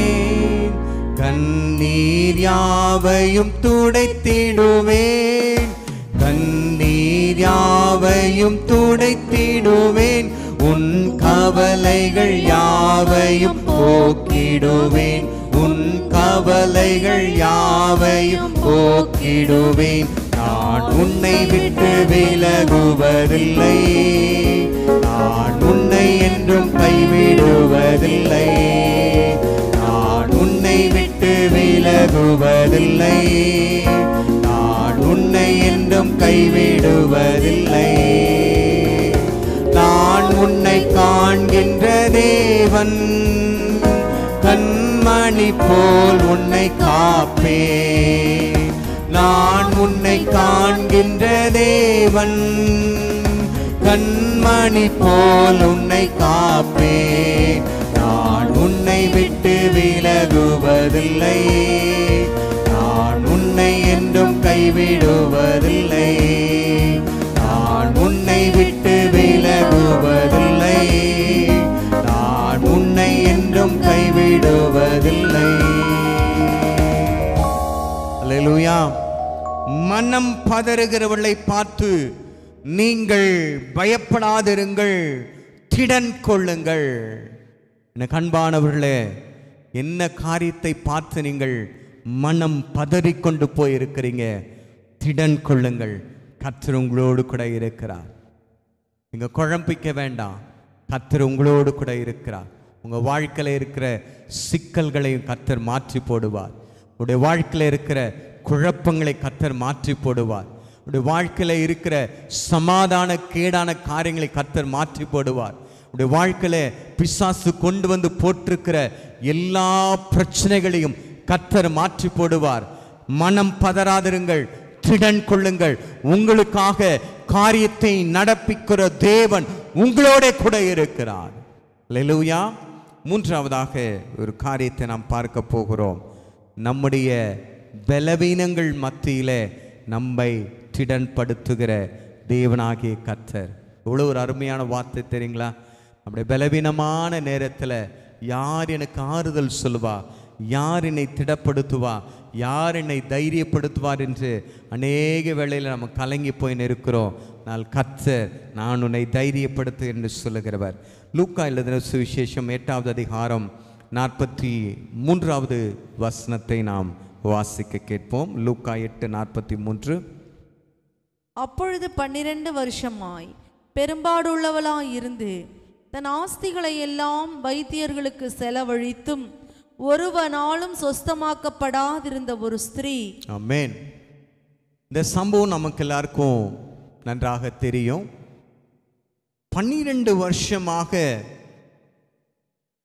[SPEAKER 1] கண்ணீர் யாவையும் துடைத்திடுவேன் கண்ணீர் யாவையும் துடைத்திடுவேன் உன் கவலைகள் யாவையும் போக்கிடுவேன் உன் கவலைகள் யாவையும் போக்கிடுவேன் நான் உன்னை விட்டு விலகுவதில்லை நான் உன்னை என்றும் கைவிடுவதில்லை நான் உன்னை விட்டு விலகுவதில்லை நான் உன்னை என்றும் கைவிடுவதில்லை நான் உன்னை காண்கின்ற தேவன் கண்மணி போல் உன்னை காப்பே நான் உன்னை காண்கின்ற தேவன் கண்மணி போல் உன்னை காப்பே நான் உன்னை விட்டு விலகுவதில்லை நான் உன்னை என்றும் கைவிடுவதில்லை நான் உன்னை விட்டு விலகுவதில்லை நான் உன்னை என்றும் கைவிடுவதில்லை அல்லேலூயா மனம் பதறுகிறவர்களை பார்த்து நீங்கள் பயப்படாதிருங்கள் திடன் கொள்ளுங்கள் என கண்பானவர்களே என்ன காரியத்தை பார்த்து நீங்கள் மனம் பதறிக்கொண்டு போயிருக்கிறீங்க திடன் கொள்ளுங்கள் கர்த்தர் உங்களோடு கூட இருக்கிறார் நீங்க குழம்பிக்க வேண்டாம் கர்த்தர் உங்களோடு கூட இருக்கிறார் உங்க வாழ்க்கையில இருக்கிற சிக்கல்களையும் கர்த்தர் மாற்றி போடுவார் உடைய வாழ்க்கையில இருக்கிற குழப்பங்களை கர்த்தர் மாற்றி போடுவார் உடைய வாழ்க்கையில இருக்கிற சமாதான கேடான காரியங்களை கர்த்தர் மாற்றி போடுவார் உடைய வாழ்க்கையில பிசாசு கொண்டு வந்து போட்டிருக்கிற எல்லா பிரச்சனைகளையும் கர்த்தர் மாற்றி போடுவார் மனம் பதறாதிருங்கள் திடன் கொள்ளுங்கள் உங்களுக்காக காரியத்தை நடப்பிக்கிற தேவன் உங்களோட கூட இருக்கிறார் லெலுயா மூன்றாவதாக ஒரு காரியத்தை நாம் பார்க்க போகிறோம் நம்முடைய பலவீனங்கள் மத்தியிலே நம்மை திடன்படுத்துகிற தேவனாகிய கர்த்தர் எவ்வளோ ஒரு அருமையான வார்த்தை தெரியுங்களா நம்முடைய பலவீனமான நேரத்தில் யார் எனக்கு ஆறுதல் சொல்லுவா யார் என்னை திடப்படுத்துவா யார் என்னை தைரியப்படுத்துவார் என்று அநேக வேளையில் நம்ம கலங்கி போய் நிற்கிறோம் நான் கர்த்தர் நான் உன்னை தைரியப்படுத்து என்று சொல்லுகிறவர் லூக்கா எழுதின சுவிசேஷம் எட்டாவது அதிகாரம் நாற்பத்தி மூன்றாவது வசனத்தை நாம் வாசிக்க கேட்போம் லூக்கா எட்டு நாற்பத்தி மூன்று
[SPEAKER 2] அப்பொழுது பன்னிரண்டு வருஷமாய் பெரும்பாடுள்ளவளாய் இருந்து தன் ஆஸ்திகளை எல்லாம் வைத்தியர்களுக்கு செலவழித்தும் ஒருவனாலும் சொஸ்தமாக்கப்படாதிருந்த ஒரு ஸ்திரீ
[SPEAKER 1] ஆமென் இந்த சம்பவம் நமக்கு எல்லாருக்கும் நன்றாக தெரியும் பன்னிரண்டு வருஷமாக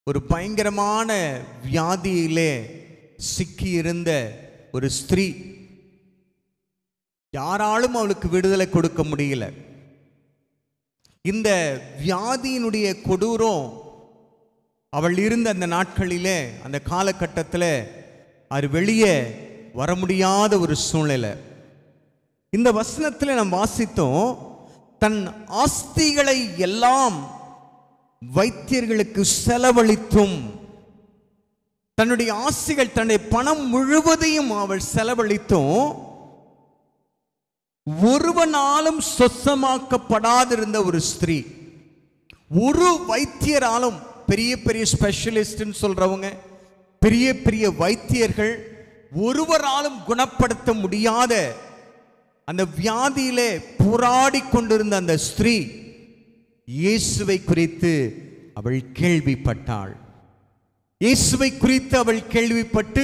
[SPEAKER 1] ஒரு பயங்கரமான வியாதியிலே சிக்கியிருந்த ஒரு ஸ்திரீ யாராலும் அவளுக்கு விடுதலை கொடுக்க முடியல இந்த வியாதியினுடைய கொடூரம் அவள் இருந்த அந்த நாட்களிலே அந்த காலகட்டத்தில் அது வெளியே வர முடியாத ஒரு சூழ்நிலை இந்த வசனத்தில் நாம் வாசித்தோம் தன் ஆஸ்திகளை எல்லாம் வைத்தியர்களுக்கு செலவழித்தும் தன்னுடைய ஆஸ்திகள் தன்னுடைய பணம் முழுவதையும் அவள் செலவழித்தும் ஒருவனாலும் சொசமாக்கப்படாதிருந்த ஒரு ஸ்திரீ ஒரு வைத்தியராலும் பெரிய பெரிய ஸ்பெஷலிஸ்ட்னு சொல்றவங்க பெரிய பெரிய வைத்தியர்கள் ஒருவராலும் குணப்படுத்த முடியாத அந்த வியாதியிலே போராடி கொண்டிருந்த அந்த ஸ்திரீ இயேசுவை குறித்து அவள் கேள்விப்பட்டாள் இயேசுவை குறித்து அவள் கேள்விப்பட்டு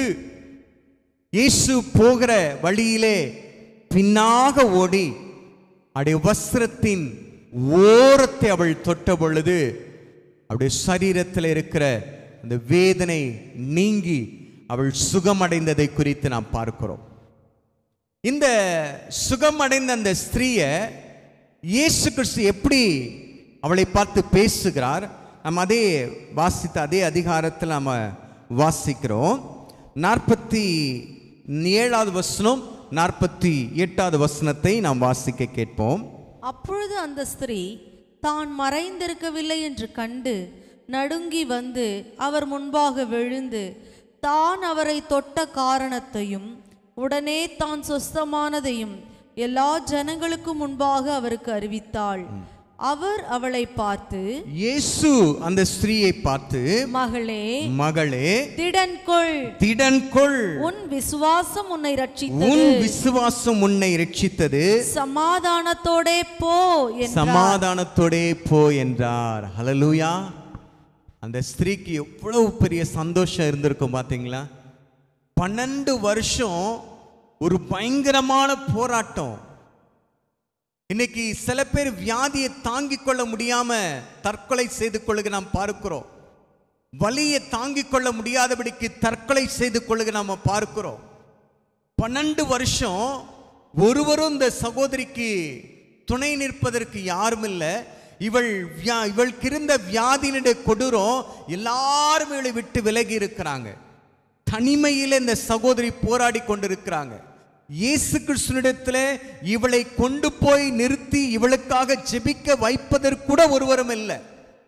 [SPEAKER 1] இயேசு போகிற வழியிலே பின்னாக ஓடி அவருடைய வஸ்திரத்தின் ஓரத்தை அவள் தொட்ட பொழுது அவருடைய சரீரத்தில் இருக்கிற அந்த வேதனை நீங்கி அவள் சுகமடைந்ததை குறித்து நாம் பார்க்கிறோம் இந்த சுகமடைந்த அந்த ஸ்திரீயை இயேசு கிறிஸ்து எப்படி அவளை பார்த்து பேசுகிறார் நம்ம அதே வாசித்த அதே அதிகாரத்தில் நம்ம வாசிக்கிறோம் நாற்பத்தி ஏழாவது வசனம் நாற்பத்தி எட்டாவது வசனத்தை நாம் வாசிக்க கேட்போம்
[SPEAKER 2] அப்பொழுது அந்த ஸ்திரீ தான் மறைந்திருக்கவில்லை என்று கண்டு நடுங்கி வந்து அவர் முன்பாக விழுந்து தான் அவரை தொட்ட காரணத்தையும் உடனே தான் சொஸ்தமானதையும் எல்லா ஜனங்களுக்கும் முன்பாக அவருக்கு அறிவித்தாள் அவர் அவளை பார்த்து
[SPEAKER 1] இயேசு அந்த ஸ்திரீயை பார்த்து
[SPEAKER 2] மகளே
[SPEAKER 1] மகளே
[SPEAKER 2] திடன்கொள்
[SPEAKER 1] திடன் கொள்
[SPEAKER 2] உன் விசுவாசம் உன்னை ரட்சித்தது
[SPEAKER 1] உன் விசுவாசம் உன்னை ரட்சித்தது
[SPEAKER 2] சமாதானத்தோடே போ என்றார்
[SPEAKER 1] சமாதானத்தோடே போ என்றார் ஹalleluya அந்த ஸ்திரீக்கு எவ்வளவு பெரிய சந்தோஷம் இருந்திருக்கும் பாத்தீங்களா பன்னெண்டு வருஷம் ஒரு பயங்கரமான போராட்டம் இன்னைக்கு சில பேர் வியாதியை தாங்கிக் கொள்ள முடியாம தற்கொலை செய்து கொள்ளுக நாம் பார்க்கிறோம் வலியை தாங்கிக் கொள்ள முடியாதபடிக்கு தற்கொலை செய்து கொள்ளுக நாம பார்க்கிறோம் பன்னெண்டு வருஷம் ஒருவரும் இந்த சகோதரிக்கு துணை நிற்பதற்கு யாரும் இல்லை இவள் வியா இவளுக்கு இருந்த வியாதியினுடைய கொடூரம் எல்லாரும் இவளை விட்டு விலகி இருக்கிறாங்க தனிமையில் இந்த சகோதரி போராடி கொண்டிருக்கிறாங்க இயேசு கிறிஸ்துனிடத்தில் இவளை கொண்டு போய் நிறுத்தி இவளுக்காக ஜெபிக்க வைப்பதற்கூட ஒருவரும் இல்லை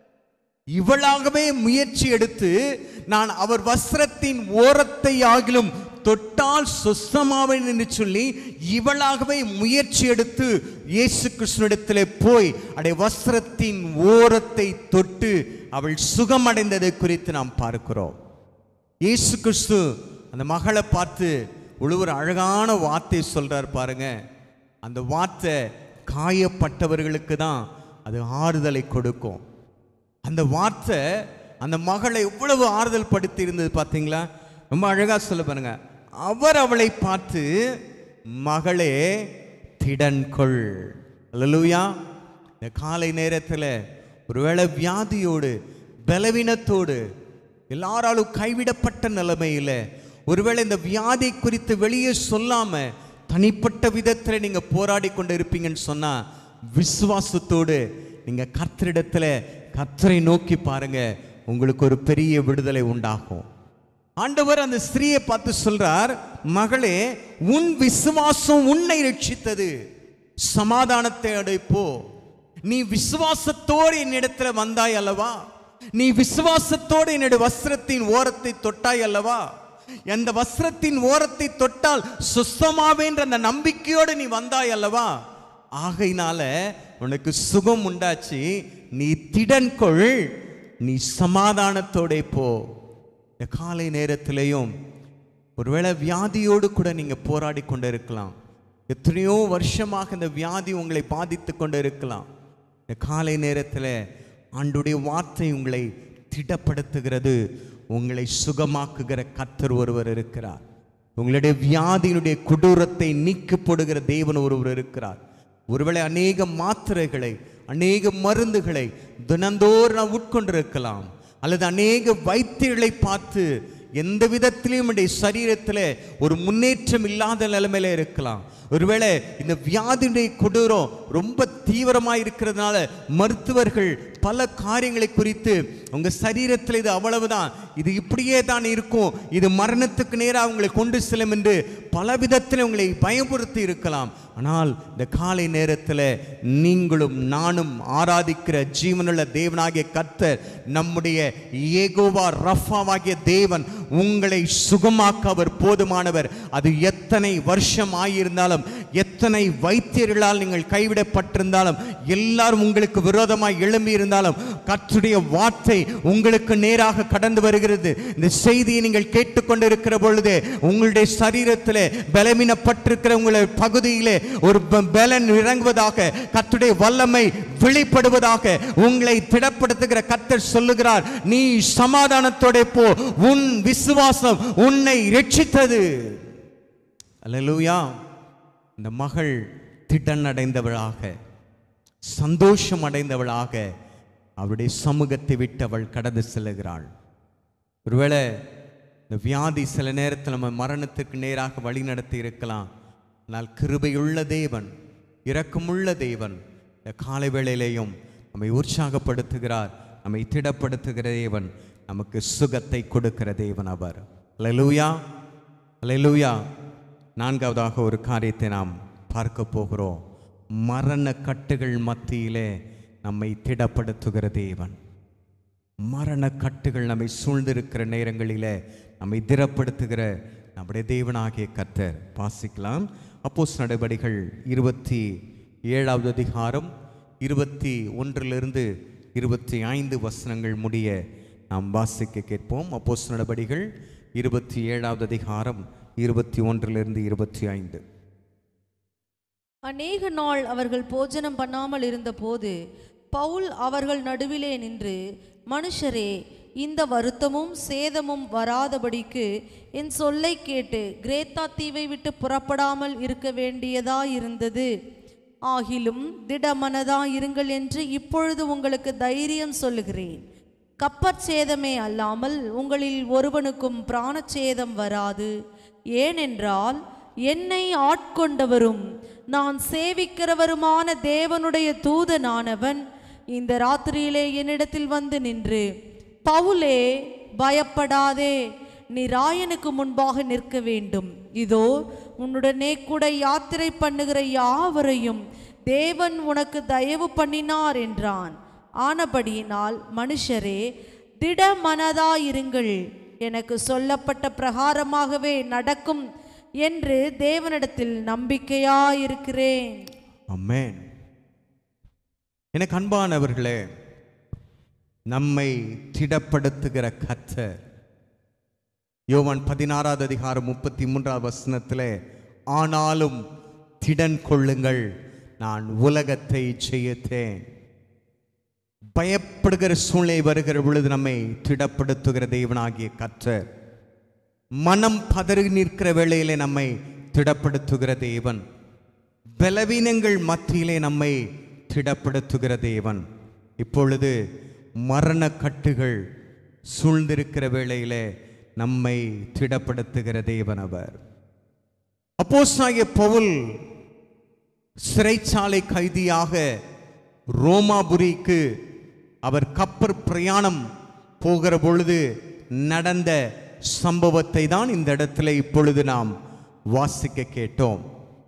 [SPEAKER 1] இவளாகவே முயற்சி எடுத்து நான் அவர் வஸ்திரத்தின் ஓரத்தை ஆகிலும் தொட்டால் சொஸ்தமாவேன் என்று சொல்லி இவளாகவே முயற்சி எடுத்து இயேசு கிருஷ்ணனிடத்திலே போய் அடைய வஸ்திரத்தின் ஓரத்தை தொட்டு அவள் சுகமடைந்ததை குறித்து நாம் பார்க்கிறோம் இயேசு கிறிஸ்து அந்த மகளை பார்த்து ஒரு அழகான வார்த்தை சொல்றார் பாருங்க அந்த வார்த்தை காயப்பட்டவர்களுக்கு தான் அது ஆறுதலை கொடுக்கும் அந்த வார்த்தை அந்த மகளை எவ்வளவு ஆறுதல் படுத்தி இருந்தது பார்த்தீங்களா ரொம்ப அழகா சொல்ல பாருங்க அவர் அவளை பார்த்து மகளே திடன் கொள் அல்லேலூயா இந்த காலை நேரத்தில் ஒருவேளை வியாதியோடு பலவீனத்தோடு எல்லாராலும் கைவிடப்பட்ட நிலைமையில் ஒருவேளை இந்த வியாதி குறித்து வெளியே சொல்லாம தனிப்பட்ட விதத்தில் நீங்க போராடி கொண்டு இருப்பீங்கன்னு சொன்னா விசுவாசத்தோடு நீங்க கர்த்தரிடத்துல கர்த்தரை நோக்கி பாருங்க உங்களுக்கு ஒரு பெரிய விடுதலை உண்டாகும் ஆண்டவர் அந்த ஸ்திரீயை பார்த்து சொல்றார் மகளே உன் விசுவாசம் உன்னை ரட்சித்தது சமாதானத்தை அடைப்போ நீ விசுவாசத்தோடு என்னிடத்துல வந்தாய் அல்லவா நீ விசுவாசத்தோடு என்னுடைய வஸ்திரத்தின் ஓரத்தை தொட்டாய் அல்லவா அந்த வஸ்திரத்தின் ஓரத்தை தொட்டால் சுத்தமாவேன்ற அந்த நம்பிக்கையோடு நீ வந்தாய் அல்லவா ஆகையினால உனக்கு சுகம் உண்டாச்சு நீ திடன் கொள் நீ சமாதானத்தோட போ இந்த காலை நேரத்திலையும் ஒருவேளை வியாதியோடு கூட நீங்க போராடி கொண்டு இருக்கலாம் எத்தனையோ வருஷமாக இந்த வியாதி உங்களை பாதித்து கொண்டு இருக்கலாம் இந்த காலை நேரத்தில் ஆண்டுடைய வார்த்தை உங்களை திடப்படுத்துகிறது உங்களை சுகமாக்குகிற கர்த்தர் ஒருவர் இருக்கிறார் உங்களுடைய வியாதியினுடைய கொடூரத்தை நீக்கி போடுகிற தேவன் ஒருவர் இருக்கிறார் ஒருவேளை அநேக மாத்திரைகளை அநேக மருந்துகளை தினந்தோறும் நாம் உட்கொண்டிருக்கலாம் அல்லது அநேக வைத்தியர்களை பார்த்து எந்த விதத்திலையும் உடைய சரீரத்தில் ஒரு முன்னேற்றம் இல்லாத நிலைமையில இருக்கலாம் ஒருவேளை இந்த வியாதியுடைய கொடூரம் ரொம்ப தீவிரமாக இருக்கிறதுனால மருத்துவர்கள் பல காரியங்களை குறித்து உங்க சரீரத்தில் இது அவ்வளவுதான் இது இப்படியே தான் இருக்கும் இது மரணத்துக்கு நேராக உங்களை கொண்டு செல்லும் என்று பல விதத்தில் உங்களை பயமுறுத்தி இருக்கலாம் ஆனால் இந்த காலை நேரத்தில் நீங்களும் நானும் ஆராதிக்கிற ஜீவனுள்ள தேவனாகிய கர்த்தர் நம்முடைய ஏகோவா ரஃபாவாகிய தேவன் உங்களை சுகமாக்க அவர் போதுமானவர் அது எத்தனை வருஷம் ஆகியிருந்தாலும் எத்தனை வைத்தியர்களால் நீங்கள் கைவிடப்பட்டிருந்தாலும் எல்லாரும் உங்களுக்கு விரோதமாய் எழும்பி இருந்தாலும் கர்த்தருடைய வார்த்தை உங்களுக்கு நேராக கடந்து வருகிறது இந்த செய்தியை நீங்கள் கேட்டுக்கொண்டிருக்கிற பொழுது உங்களுடைய சரீரத்திலே பலவீனப்பட்டிருக்கிற உங்களுடைய பகுதியிலே ஒரு ப- பலன் இறங்குவதாக கர்த்தருடைய வல்லமை வெளிப்படுவதாக உங்களை திடப்படுத்துகிற கர்த்தர் சொல்லுகிறார் நீ சமாதானத்தோட போ உன் விசுவாசம் உன்னை ரட்சித்தது அல்லேலூயா இந்த மகள் திடன் அடைந்தவளாக சந்தோஷம் அடைந்தவளாக அவருடைய சமூகத்தை விட்டு அவள் கடந்து செல்லுகிறாள் ஒருவேளை இந்த வியாதி சில நேரத்தில் நம்ம மரணத்துக்கு நேராக வழி நடத்தி இருக்கலாம் ஆனால் கிருபையுள்ள தேவன் இரக்கமுள்ள தேவன் இந்த காலை வேளையிலேயும் நம்மை உற்சாகப்படுத்துகிறார் நம்மை திடப்படுத்துகிற தேவன் நமக்கு சுகத்தை கொடுக்கிற தேவன் அவர் அல்லேலூயா அல்லேலூயா நான்காவதாக ஒரு காரியத்தை நாம் பார்க்க போகிறோம் மரண கட்டுகள் மத்தியிலே நம்மை திடப்படுத்துகிற தேவன் மரண கட்டுகள் நம்மை சூழ்ந்திருக்கிற நேரங்களிலே நம்மை திடப்படுத்துகிற நம்முடைய தேவனாகிய கர்த்தர் வாசிக்கலாம் அப்போஸ் நடவடிகள் இருபத்தி ஏழாவது அதிகாரம் இருபத்தி ஒன்றிலிருந்து இருபத்தி ஐந்து வசனங்கள் முடிய நாம் வாசிக்க கேட்போம் அப்போஸ் நடவடிகள் இருபத்தி ஏழாவது அதிகாரம் இருபத்தி ஒன்றிலிருந்து இருபத்தி ஐந்து
[SPEAKER 2] அநேக நாள் அவர்கள் போஜனம் பண்ணாமல் இருந்தபோது பவுல் அவர்கள் நடுவிலே நின்று மனுஷரே இந்த வருத்தமும் சேதமும் வராதபடிக்கு என் சொல்லை கேட்டு கிரேத்தா தீவை விட்டு புறப்படாமல் இருக்க வேண்டியதா இருந்தது ஆகிலும் திடமனதா இருங்கள் என்று இப்பொழுது உங்களுக்கு தைரியம் சொல்லுகிறேன் கப்பற் சேதமே அல்லாமல் உங்களில் ஒருவனுக்கும் பிராணச்சேதம் வராது ஏனென்றால் என்னை ஆட்கொண்டவரும் நான் சேவிக்கிறவருமான தேவனுடைய தூதனானவன் இந்த ராத்திரியிலே என்னிடத்தில் வந்து நின்று பவுலே பயப்படாதே நீ ராயனுக்கு முன்பாக நிற்க வேண்டும் இதோ உன்னுடனே கூட யாத்திரை பண்ணுகிற யாவரையும் தேவன் உனக்கு தயவு பண்ணினார் என்றான் ஆனபடியினால் மனுஷரே திடமனதாயிருங்கள் எனக்கு சொல்லப்பட்ட பிரகாரமாகவே நடக்கும் என்று தேவனிடத்தில் நம்பிக்கையாயிருக்கிறேன்
[SPEAKER 1] அம்மேன் எனக்கு அன்பானவர்களே நம்மை திடப்படுத்துகிற கர்த்தர் யோவான் பதினாறாவது அதிகாரம் முப்பத்தி மூன்றாவது வசனத்திலே ஆனாலும் திடன் கொள்ளுங்கள் நான் உலகத்தை ஜெயித்தேன் பயப்படுகிற சூழ்நிலை வருகிற பொழுது நம்மை திடப்படுத்துகிற தேவனாகிய கர்த்தர் மனம் பதறி நிற்கிற வேளையிலே நம்மை திடப்படுத்துகிற தேவன் பலவீனங்கள் மத்தியிலே நம்மை திடப்படுத்துகிற தேவன் இப்பொழுது மரண கட்டுகள் சூழ்ந்திருக்கிற வேளையிலே நம்மை திடப்படுத்துகிற தேவன் அவர் அப்போஸ்தலனாகிய பவுல் சிறைச்சாலை கைதியாக ரோமாபுரிக்கு அவர் கப்பற் பிரயாணம் போகிற பொழுது நடந்த சம்பவத்தை தான் இந்த இடத்துல இப்பொழுது நாம் வாசிக்க கேட்டோம்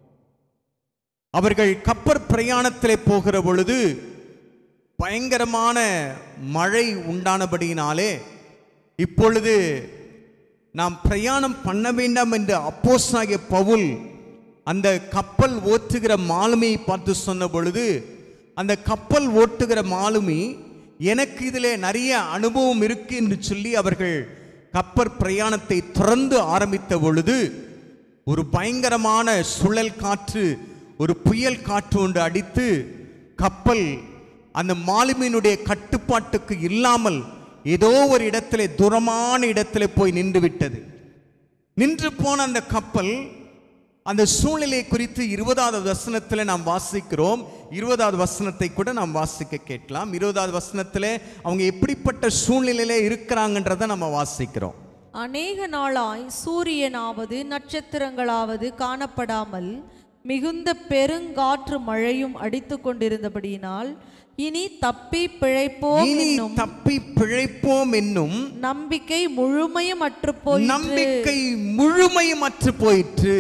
[SPEAKER 1] அவர்கள் கப்பற் பிரயாணத்திலே போகிற பொழுது பயங்கரமான மழை உண்டானபடியினாலே இப்பொழுது நாம் பிரயாணம் பண்ண வேண்டாம் என்று அப்போஸ்தலனாகிய பவுல் அந்த கப்பல் ஓட்டுகிற மாலுமியை பார்த்து சொன்ன பொழுது அந்த கப்பல் ஓட்டுகிற மாலுமி எனக்கு இதிலே நிறைய அனுபவம் இருக்கு என்று சொல்லி அவர்கள் கப்பற் பிரயாணத்தை தொடர்ந்து ஆரம்பித்த பொழுது ஒரு பயங்கரமான சுழல் காற்று ஒரு புயல் காற்று ஒன்று அடித்து கப்பல் அந்த மாலுமியினுடைய கட்டுப்பாட்டுக்கு இல்லாமல் ஏதோ ஒரு இடத்திலே தூரமான இடத்திலே போய் நின்று விட்டது நின்று போன அந்த கப்பல் அந்த சூழ்நிலை குறித்து இருபதாவது வசனத்தில் நாம் வாசிக்கிறோம் இருபதாவது வசனத்தை கூட நாம் வாசிக்க கேட்கலாம் இருபதாவது வசனத்தில் அவங்க எப்படிப்பட்ட சூழ்நிலையில இருக்கிறாங்கன்றதை நம்ம வாசிக்கிறோம்
[SPEAKER 2] அநேக நாளாய் சூரியனாவது நட்சத்திரங்களாவது காணப்படாமல் மிகுந்த பெருங்காற்று மழையும் அடித்து கொண்டிருந்தபடியினால் இனி தப்பி பிழைப்போம்
[SPEAKER 1] இனி
[SPEAKER 2] என்னும்
[SPEAKER 1] தப்பி பிழைப்போம் என்னும்
[SPEAKER 2] நம்பிக்கை முழுமையும் அற்று போயிற்று
[SPEAKER 1] நம்பிக்கை முழுமையும் அற்று போயிற்று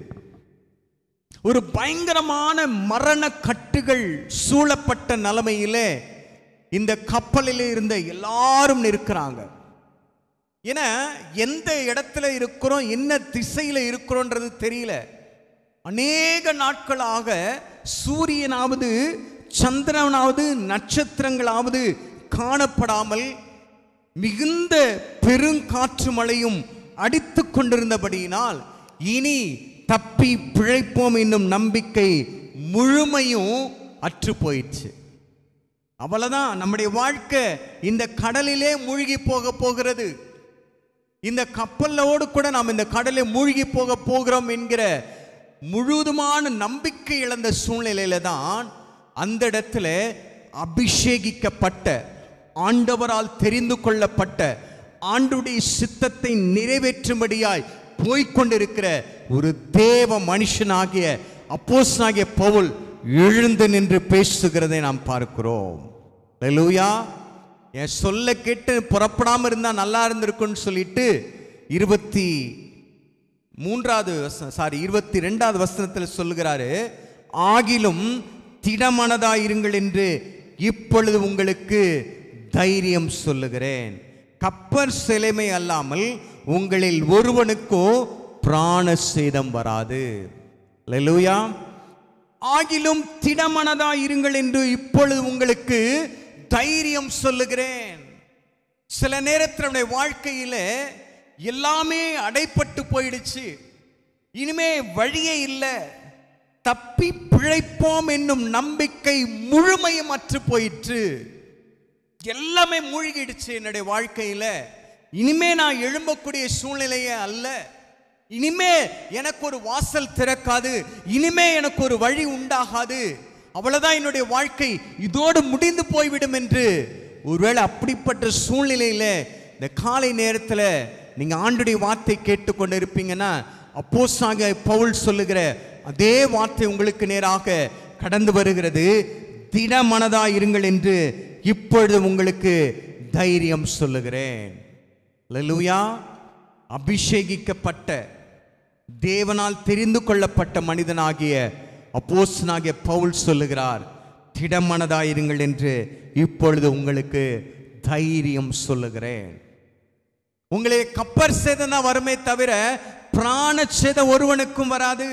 [SPEAKER 1] ஒரு பயங்கரமான மரண கட்டுகள் சூழப்பட்ட நிலைமையிலே இந்த கப்பலில் இருந்த எல்லாரும் நிற்கிறாங்க ஏன்னா எந்த இடத்துல இருக்கிறோம் என்ன திசையில இருக்கிறோன்றது தெரியல அநேக நாட்களாக சூரியனாவது சந்திரனாவது நட்சத்திரங்களாவது காணப்படாமல் மிகுந்த பெருங்காற்று மழையும் அடித்து கொண்டிருந்தபடியினால் இனி தப்பி பிழைப்போம் என்னும் நம்பிக்கை முழுமையும் அற்று போயிடுச்சு அவ்வளவுதான் நம்முடைய வாழ்க்கை இந்த கடலிலே மூழ்கி போக போகிறது இந்த கப்பலோடு கூட நாம் இந்த கடலை மூழ்கி போக போகிறோம் என்கிற முழுதுமான நம்பிக்கை இழந்த சூழ்நிலையில தான் அந்த இடத்துல அபிஷேகிக்கப்பட்ட ஆண்டவரால் தெரிந்து கொள்ளப்பட்ட ஆண்டுடைய சித்தத்தை நிறைவேற்றும்படியாய் போய்க்கொண்டிருக்கிற ஒரு தேவ மனுஷனாகிய அப்போஸ்தலனாகிய பவுல் எழுந்து நின்று பேசுகிறதை நாம் பார்க்கிறோம் லூயா என் சொல்ல கேட்டு புறப்படாம இருந்தா நல்லா இருந்திருக்கும்னு சொல்லிட்டு இருபத்தி மூன்றாவது சாரி இருபத்தி ரெண்டாவது வசனத்தில் சொல்லுகிறாரு ஆகிலும் திடமனதாயிருங்கள் என்று இப்பொழுது உங்களுக்கு தைரியம் சொல்லுகிறேன் கப்பர் சிலைமை அல்லாமல் உங்களில் ஒருவனுக்கோ பிராண சேதம் வராது லெலூயா ஆகிலும் திடமனதாயிருங்கள் என்று இப்பொழுது உங்களுக்கு தைரியம் சொல்லுகிறேன் சில நேரத்தில் நம்முடைய வாழ்க்கையில எல்லாமே அடைப்பட்டு போயிடுச்சு இனிமே வழியே இல்லை தப்பி பிழைப்போம் என்னும் நம்பிக்கை முழுமையும் அற்று போயிற்று எல்லாமே மூழ்கிடுச்சு என்னுடைய வாழ்க்கையில இனிமே நான் எழும்பக்கூடிய சூழ்நிலையே அல்ல இனிமே எனக்கு ஒரு வாசல் திறக்காது இனிமே எனக்கு ஒரு வழி உண்டாகாது அவ்வளவுதான் என்னுடைய வாழ்க்கை இதோடு முடிந்து போய்விடும் என்று ஒருவேளை அப்படிப்பட்ட சூழ்நிலையில இந்த காலை நேரத்துல நீங்க ஆண்டுடைய வார்த்தை கேட்டுக்கொண்டு இருப்பீங்கன்னா அப்போஸ்தலனாகிய பவுல் சொல்லுகிற அதே வார்த்தை உங்களுக்கு நேராக கடந்து வருகிறது திடமனதா இருங்கள் என்று இப்பொழுது உங்களுக்கு தைரியம் சொல்லுகிறேன் லலுயா அபிஷேகிக்கப்பட்ட தேவனால் தெரிந்து கொள்ளப்பட்ட மனிதனாகிய அப்போஸ்தலனாகிய பவுல் சொல்லுகிறார் திடமனதாயிருங்கள் என்று இப்பொழுது உங்களுக்கு தைரியம் சொல்லுகிறேன் உங்களை கப்பர் சேதம் தான் வருமே தவிர பிராண சேதம் ஒருவனுக்கும் வராது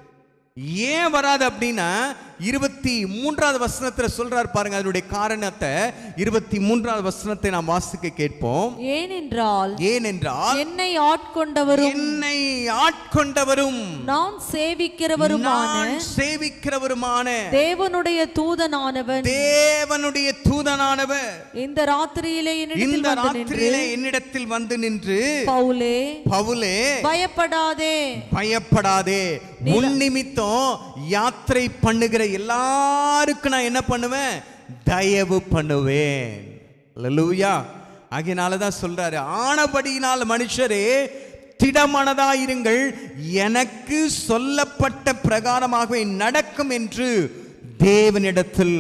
[SPEAKER 1] ஏன் வராது அப்படின்னா இருபத்தி மூன்றாவது வசனத்துல சொல்றார் பாருங்க அதனுடைய காரணத்தை இருபத்தி மூன்றாவது வசனத்தை நாம் வாசிக்க கேட்போம்
[SPEAKER 2] ஏனென்றால்
[SPEAKER 1] ஏனென்றால்
[SPEAKER 2] என்னை ஆட்கொண்டவரும்
[SPEAKER 1] என்னை ஆட்கொண்டவரும்
[SPEAKER 2] நான் சேவிக்கிறவருமான
[SPEAKER 1] நான் சேவிக்கிறவருமான
[SPEAKER 2] தேவனுடைய தூதனானவன்
[SPEAKER 1] தேவனுடைய தூதனானவர்
[SPEAKER 2] இந்த ராத்திரியிலே என்னிடத்தில்
[SPEAKER 1] இந்த
[SPEAKER 2] வந்து நின்று
[SPEAKER 1] ராத்திரியிலே என்னிடத்தில் வந்து நின்று
[SPEAKER 2] பவுலே
[SPEAKER 1] பவுலே
[SPEAKER 2] பயப்படாதே
[SPEAKER 1] பயப்படாதே உன் நிமித்தம் யாத்திரை பண்ணுகிற எல்லாருக்கும் நான் என்ன பண்ணுவேன் தயவு பண்ணுவேன் லூயா ஆகையினால தான் சொல்றாரு ஆனபடியினால் மனுஷரே திடமனதாயிருங்கள் எனக்கு சொல்லப்பட்ட பிரகாரமாகவே நடக்கும் என்று தேவனிடத்தில்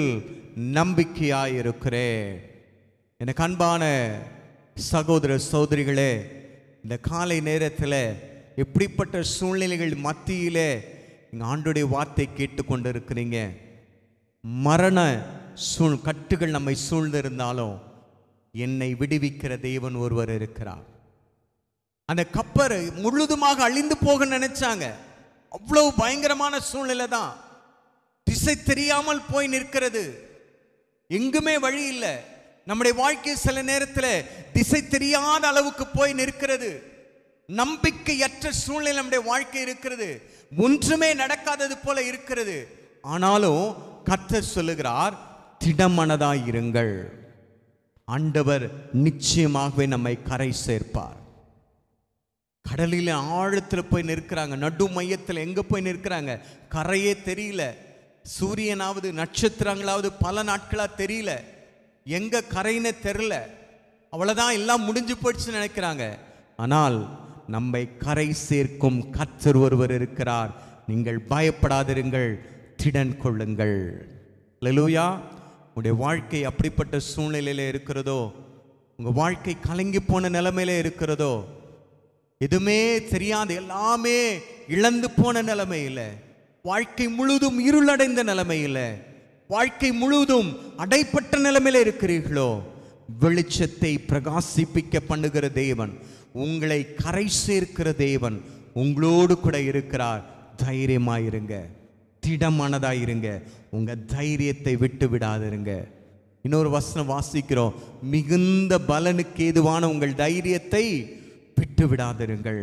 [SPEAKER 1] நம்பிக்கையாயிருக்கிறேன் எனக்கு அன்பான சகோதர சகோதரிகளே இந்த காலை நேரத்தில் எப்படிப்பட்ட சூழ்நிலைகள் மத்தியிலே நீங்கள் ஆண்டுடைய வார்த்தை கேட்டுக்கொண்டு இருக்கிறீங்க மரண சூழ் கட்டுகள் நம்மை சூழ்ந்திருந்தாலும் என்னை விடுவிக்கிற தேவன் ஒருவர் இருக்கிறார் அந்த கப்பர் முழுதுமாக அழிந்து போக நினைச்சாங்க அவ்வளவு பயங்கரமான சூழ்நிலை தான் திசை தெரியாமல் போய் நிற்கிறது எங்குமே வழி இல்லை நம்முடைய வாழ்க்கை சில நேரத்தில் திசை தெரியாத அளவுக்கு போய் நிற்கிறது நம்பிக்கையற்ற சூழ்நிலை நம்முடைய வாழ்க்கை இருக்கிறது ஒன்றுமே நடக்காதது போல இருக்கிறது ஆனாலும் கர்த்தர் சொல்லுகிறார் திடமனதாய் இருங்கள் ஆண்டவர் நிச்சயமாகவே நம்மை கரை சேர்ப்பார் கடலில் ஆழத்தில் போய் நிற்கிறாங்க நடு மையத்தில் எங்கே போய் நிற்கிறாங்க கரையே தெரியல சூரியனாவது நட்சத்திரங்களாவது பல நாட்களாக தெரியல எங்க கரைன்னு தெரில அவ்வளோதான் எல்லாம் முடிஞ்சு போயிடுச்சுன்னு நினைக்கிறாங்க ஆனால் நம்மை கரை சேர்க்கும் கத்தர் ஒருவர் இருக்கிறார் நீங்கள் பயப்படாதிருங்கள் திடன் கொள்ளுங்கள் லெலூயா உங்களுடைய வாழ்க்கை அப்படிப்பட்ட சூழ்நிலையில இருக்கிறதோ உங்க வாழ்க்கை கலங்கி போன நிலைமையில இருக்கிறதோ எதுவுமே தெரியாது எல்லாமே இழந்து போன நிலைமையில வாழ்க்கை முழுதும் இருளடைந்த நிலைமையில வாழ்க்கை முழுதும் அடைப்பட்ட நிலைமையில இருக்கிறீர்களோ வெளிச்சத்தை பிரகாசிப்பிக்க பண்ணுகிற தேவன் உங்களை கரை சேர்க்கிற தேவன் உங்களோடு கூட இருக்கிறார் தைரியமாயிருங்க திடமானதாயிருங்க உங்க தைரியத்தை விட்டு விடாதிருங்க இன்னொரு வசனம் வாசிக்கிறோம் மிகுந்த பலனுக்கு ஏதுவான உங்கள் தைரியத்தை விட்டு விடாதிருங்கள்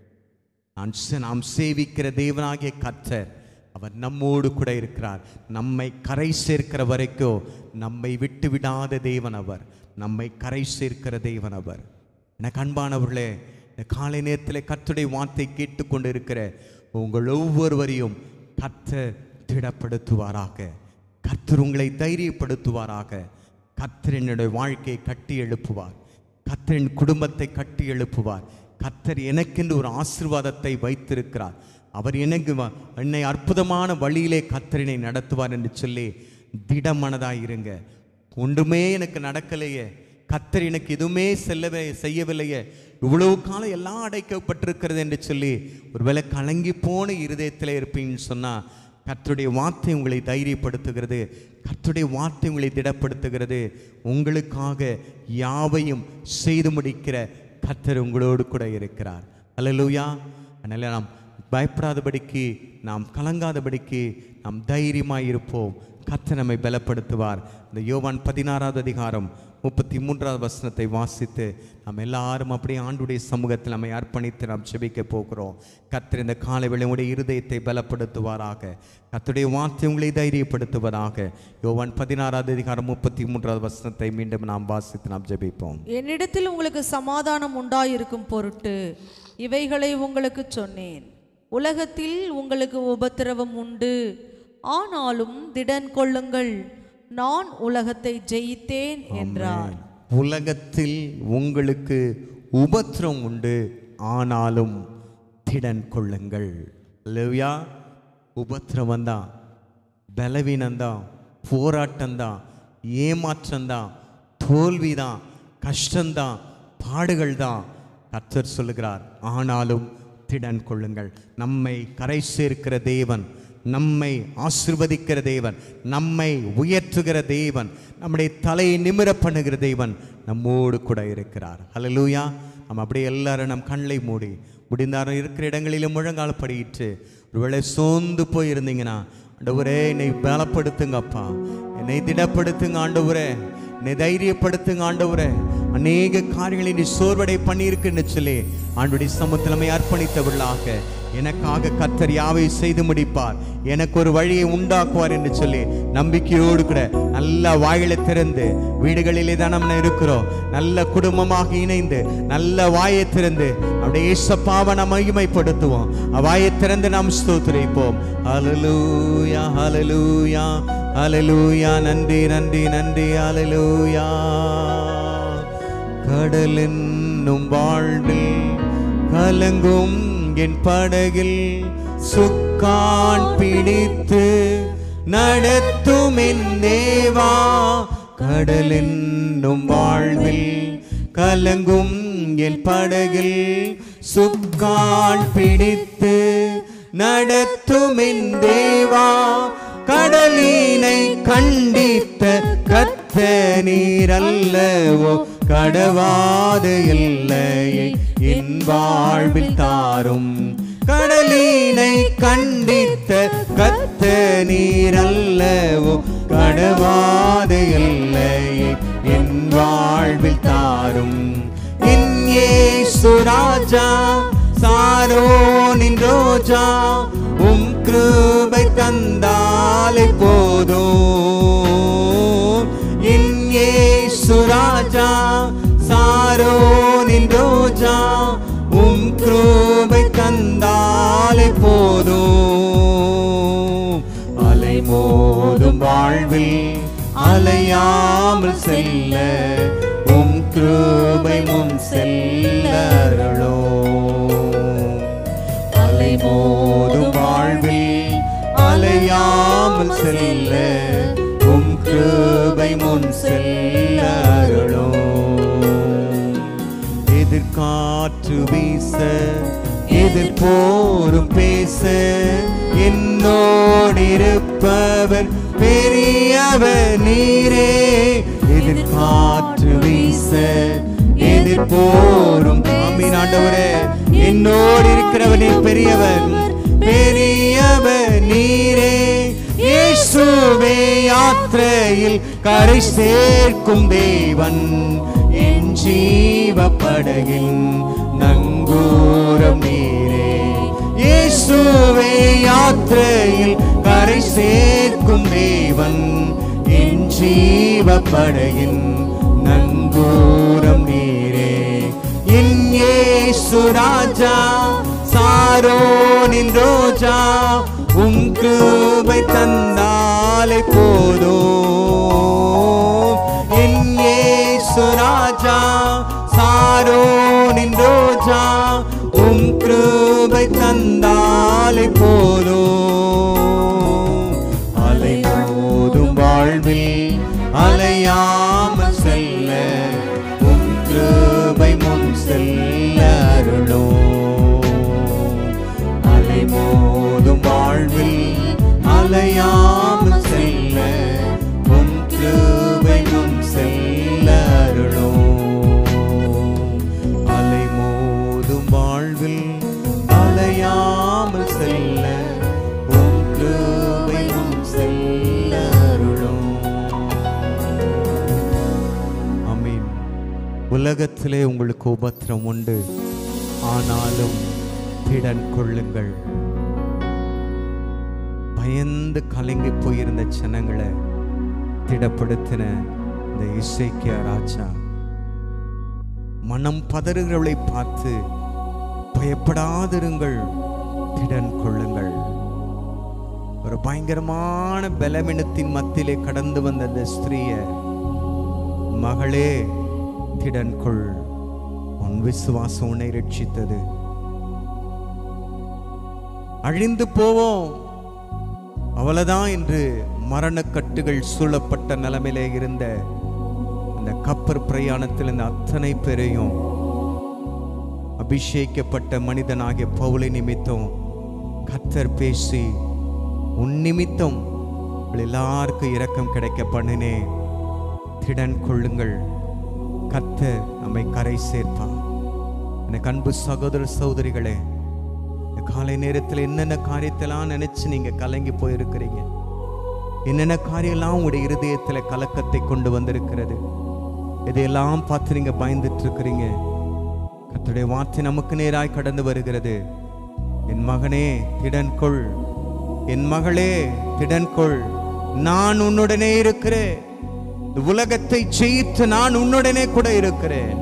[SPEAKER 1] நான் சே- நாம் சேவிக்கிற தேவனாகிய கர்த்தர் அவர் நம்மோடு கூட இருக்கிறார் நம்மை கரை சேர்க்கிற வரைக்கும் நம்மை விட்டு விடாத தேவன் அவர் நம்மை கரை சேர்க்கிற தேவன் அவர் எனக்கு அன்பானவர்களே இந்த காலை நேரத்தில் கர்த்தருடைய வார்த்தை கேட்டுக்கொண்டு இருக்கிற உங்கள் ஒவ்வொருவரையும் கர்த்தர் திடப்படுத்துவாராக கர்த்தர் உங்களை தைரியப்படுத்துவாராக கர்த்தர் என்னுடைய வாழ்க்கையை கட்டி எழுப்புவார் கர்த்தரின் குடும்பத்தை கட்டி எழுப்புவார் கர்த்தர் எனக்கென்று ஒரு ஆசீர்வாதத்தை வைத்திருக்கிறார் அவர் எனக்கு வ- என்னை அற்புதமான வழியிலே கர்த்தரினை நடத்துவார் என்று சொல்லி திடமனதாய் இருங்க ஒன்றுமே எனக்கு நடக்கலையே கர்த்தர் எனக்கு எதுவுமே செல்லவே செய்யவில்லையே இவ்வளவு காலம் எல்லாம் அடைக்கப்பட்டிருக்கிறது என்று சொல்லி ஒருவேளை கலங்கி போன இருதயத்தில் இருப்பீங்கன்னு சொன்னா கர்த்தருடைய வார்த்தை உங்களை தைரியப்படுத்துகிறது கர்த்தருடைய வார்த்தை உங்களை திடப்படுத்துகிறது உங்களுக்காக யாவையும் செய்து முடிக்கிற கர்த்தர் உங்களோடு கூட இருக்கிறார் அல்லேலூயா அதனால நாம் பயப்படாதபடிக்கு நாம் கலங்காதபடிக்கு நாம் தைரியமாய் இருப்போம் கர்த்தர் நம்மை பலப்படுத்துவார் இந்த யோவான் பதினாறாவது அதிகாரம் முப்பத்தி மூன்றாவது வசனத்தை வாசித்து நாம் எல்லாரும் அப்படியே ஆண்டுடைய சமூகத்தில் நம்மை அர்ப்பணித்து நாம் செபிக்க போகிறோம் கர்த்தர் இந்த காலை வேளை உடைய இருதயத்தை பலப்படுத்துவாராக கர்த்தருடைய வார்த்தை உங்களை தைரியப்படுத்துவதாக யோவான் பதினாறாவது அதிகாரம் முப்பத்தி மூன்றாவது வசனத்தை மீண்டும் நாம் வாசித்து நாம் ஜெபிப்போம்
[SPEAKER 2] என்னிடத்தில் உங்களுக்கு சமாதானம் உண்டாயிருக்கும் பொருட்டு இவைகளை உங்களுக்கு சொன்னேன் உலகத்தில் உங்களுக்கு உபத்திரவம் உண்டு ஆனாலும் திடன் கொள்ளுங்கள் நான் உலகத்தை ஜெயித்தேன் என்றார்
[SPEAKER 1] உலகத்தில் உங்களுக்கு உபத்திரம் உண்டு ஆனாலும் திடன் கொள்ளுங்கள் இல்லையா உபத்திரவம் தான் பலவீனம்தான் போராட்டம்தான் ஏமாற்றம்தான் தோல்விதான் கஷ்டம்தான் பாடுகள் தான் கர்த்தர் சொல்லுகிறார் ஆனாலும் திடன் கொள்ளுங்கள் நம்மை கரை சேர்க்கிற தேவன் நம்மை ஆசிர்வதிக்கிற தேவன் நம்மை உயர்த்துகிற தேவன் நம்முடைய தலையை நிமிர பண்ணுகிற தேவன் நம்மோடு கூட இருக்கிறார் ஹalleluya நம்ம அப்படியே எல்லாரும் நம் கண்ணை மூடி முடிந்தாரம் இருக்கிற இடங்களிலும் முழங்கால் படியிட்டு ஒருவேளை சோர்ந்து போய் இருந்தீங்கன்னா ஆண்டவரே என்னை பலப்படுத்துங்கப்பா என்னை திடப்படுத்துங்க ஆண்டவரே என்னை தைரியப்படுத்துங்க ஆண்டவரே அநேக காரியங்களை நீ சோர்வடை பண்ணியிருக்குன்னு சொல்லி ஆண்டுடைய சமுத்திரமை அர்ப்பணித்தவர்களாக எனக்காக கத்தர் யாவை செய்து முடிப்பார் எனக்கு ஒரு வழியை உண்டாக்குவார் என்று சொல்லி நம்பிக்கையோடு கூட நல்ல வாயிலை திறந்து வீடுகளிலே தான் நம்ம இருக்கிறோம் நல்ல குடும்பமாக இணைந்து நல்ல வாயை திறந்து அப்படியே ஏசப்பாவை நாம் மகிமைப்படுத்துவோம் வாயை திறந்து நாம் ஸ்தோத்திரிப்போம் ஹalleluya ஹalleluya ஹalleluya நன்றி நன்றி நன்றி ஹalleluya கடல் என்னும் வாழ்வில் கலங்கும் என் படகில் சுக்கான் பிடித்து நடத்தும் என் தேவா கடல் என்னும் வாழ்வில் கலங்கும் என் படகில் சுக்கான் பிடித்து நடத்தும் என் தேவா கடலினை கண்டித்த கத்த நீரல்லவோ கடவாத எல்லையை என் வாழ்வில் தாரும் கடலினை கண்டித்த கத்த நீரல்லவோ கடவாத எல்லையை என் வாழ்வில் தாரும் என் ஏசுராஜா சாரோனின் ரோஜா உம் கிருபை தந்தாலே போதும் என் ஏசுராஜா சாரோனின் ரோஜா உம் கிருபை அலையாமல் செல்ல உம் கிருபை முன் செல்லருளோ அலை மோதும் வாழ்வில் அலையாமல் செல்ல உம் கிருபை முன் செல்லருளோ எதிர்காற்று வீச எதிர்போரும் பேச என்னோடு இருப்பவர் பெரியவர் நீரே எதிர்காற்று வீச எதிர்போரும் ஆமீன் ஆண்டவரே என்னோடு இருக்கிறவர் நீர் பெரியவர் பெரியவர் நீரே இயேசுவே யாத்திரையில் கரை சேர்க்கும் தேவன் என் ஜீவ படகில் நங்கூரம் நீரே இயேசுவே யாத்திரையில் கரை சேர்க்கும் தேவன் என் ஜீவ படகில் நங்கூரம் நீரே என் இயேசு ராஜா சாரோனின் ரோஜா உம் கிருபை தந்தாலே போதோ என் இயேசு ராஜா சாரோனின் ரோஜா உம் கிருபை தந்தாலே போதோ அலை மோதும் வாழ்வில் அலையாமல் செல்ல உம் கிருபை முன் செல்ல அருளோ அலை மோதும் வாழ்வில் அலையாமல் செல்ல உம் கிருபை முன் செல்ல அருளோ அலை மோதும் வாழ்வில் அலையாமல் செல்ல உம் கிருபை முன் செல்ல அருளோ ஆமென் உலகத்திலே உங்களுக்கு உபத்திரம் உண்டு ஆனாலும் திடன் கொள்ளுங்கள் பயந்து கலங்கி போயிருந்த ஜனங்களை திடப்படுத்தின இந்த இசைக்கிய ராஜா மனம் பதறுகிறவளை பார்த்து பயப்படாதிருங்கள் திடன் கொள்ளுங்கள் ஒரு பயங்கரமான பலவீனத்தின் மத்தியிலே கடந்து வந்த அந்த ஸ்திரீய மகளே திடன் கொள் உன் விசுவாசம் உன்னை ரட்சித்தது அழிந்து போவோம் அவளதான் என்று மரணக்கட்டுகள் சூழப்பட்ட நிலைமையிலே இருந்த அந்த கப்பர் பிரயாணத்தில் இந்த அத்தனை பேரையும் அபிஷேகிக்கப்பட்ட மனிதனாகிய பவுலை நிமித்தம் கத்தர் பேசி உன் நிமித்தம் உங்கள் எல்லாருக்கும் இரக்கம் கிடைக்க பண்ணினேன் திடன் கொள்ளுங்கள் கத்தர் நம்மை கரை சேர்ப்பார் எனக்கு அன்பு சகோதர சகோதரிகளே இந்த காலை நேரத்தில் என்னென்ன காரியத்தெல்லாம் நினைச்சு நீங்க கலங்கி போயிருக்கிறீங்க என்னென்ன காரியம்லாம் உங்களுடைய இருதயத்தில் கலக்கத்தை கொண்டு வந்திருக்கிறது இதையெல்லாம் பார்த்து நீங்க பயந்துட்டு இருக்கிறீங்க கர்த்தருடைய வார்த்தை நமக்கு நேராய் கடந்து வருகிறது என் மகனே திடன் கொள் என் மகளே திடன் கொள் நான் உன்னுடனே இருக்கிறேன் இந்த உலகத்தை ஜெயித்து நான் உன்னுடனே கூட இருக்கிறேன்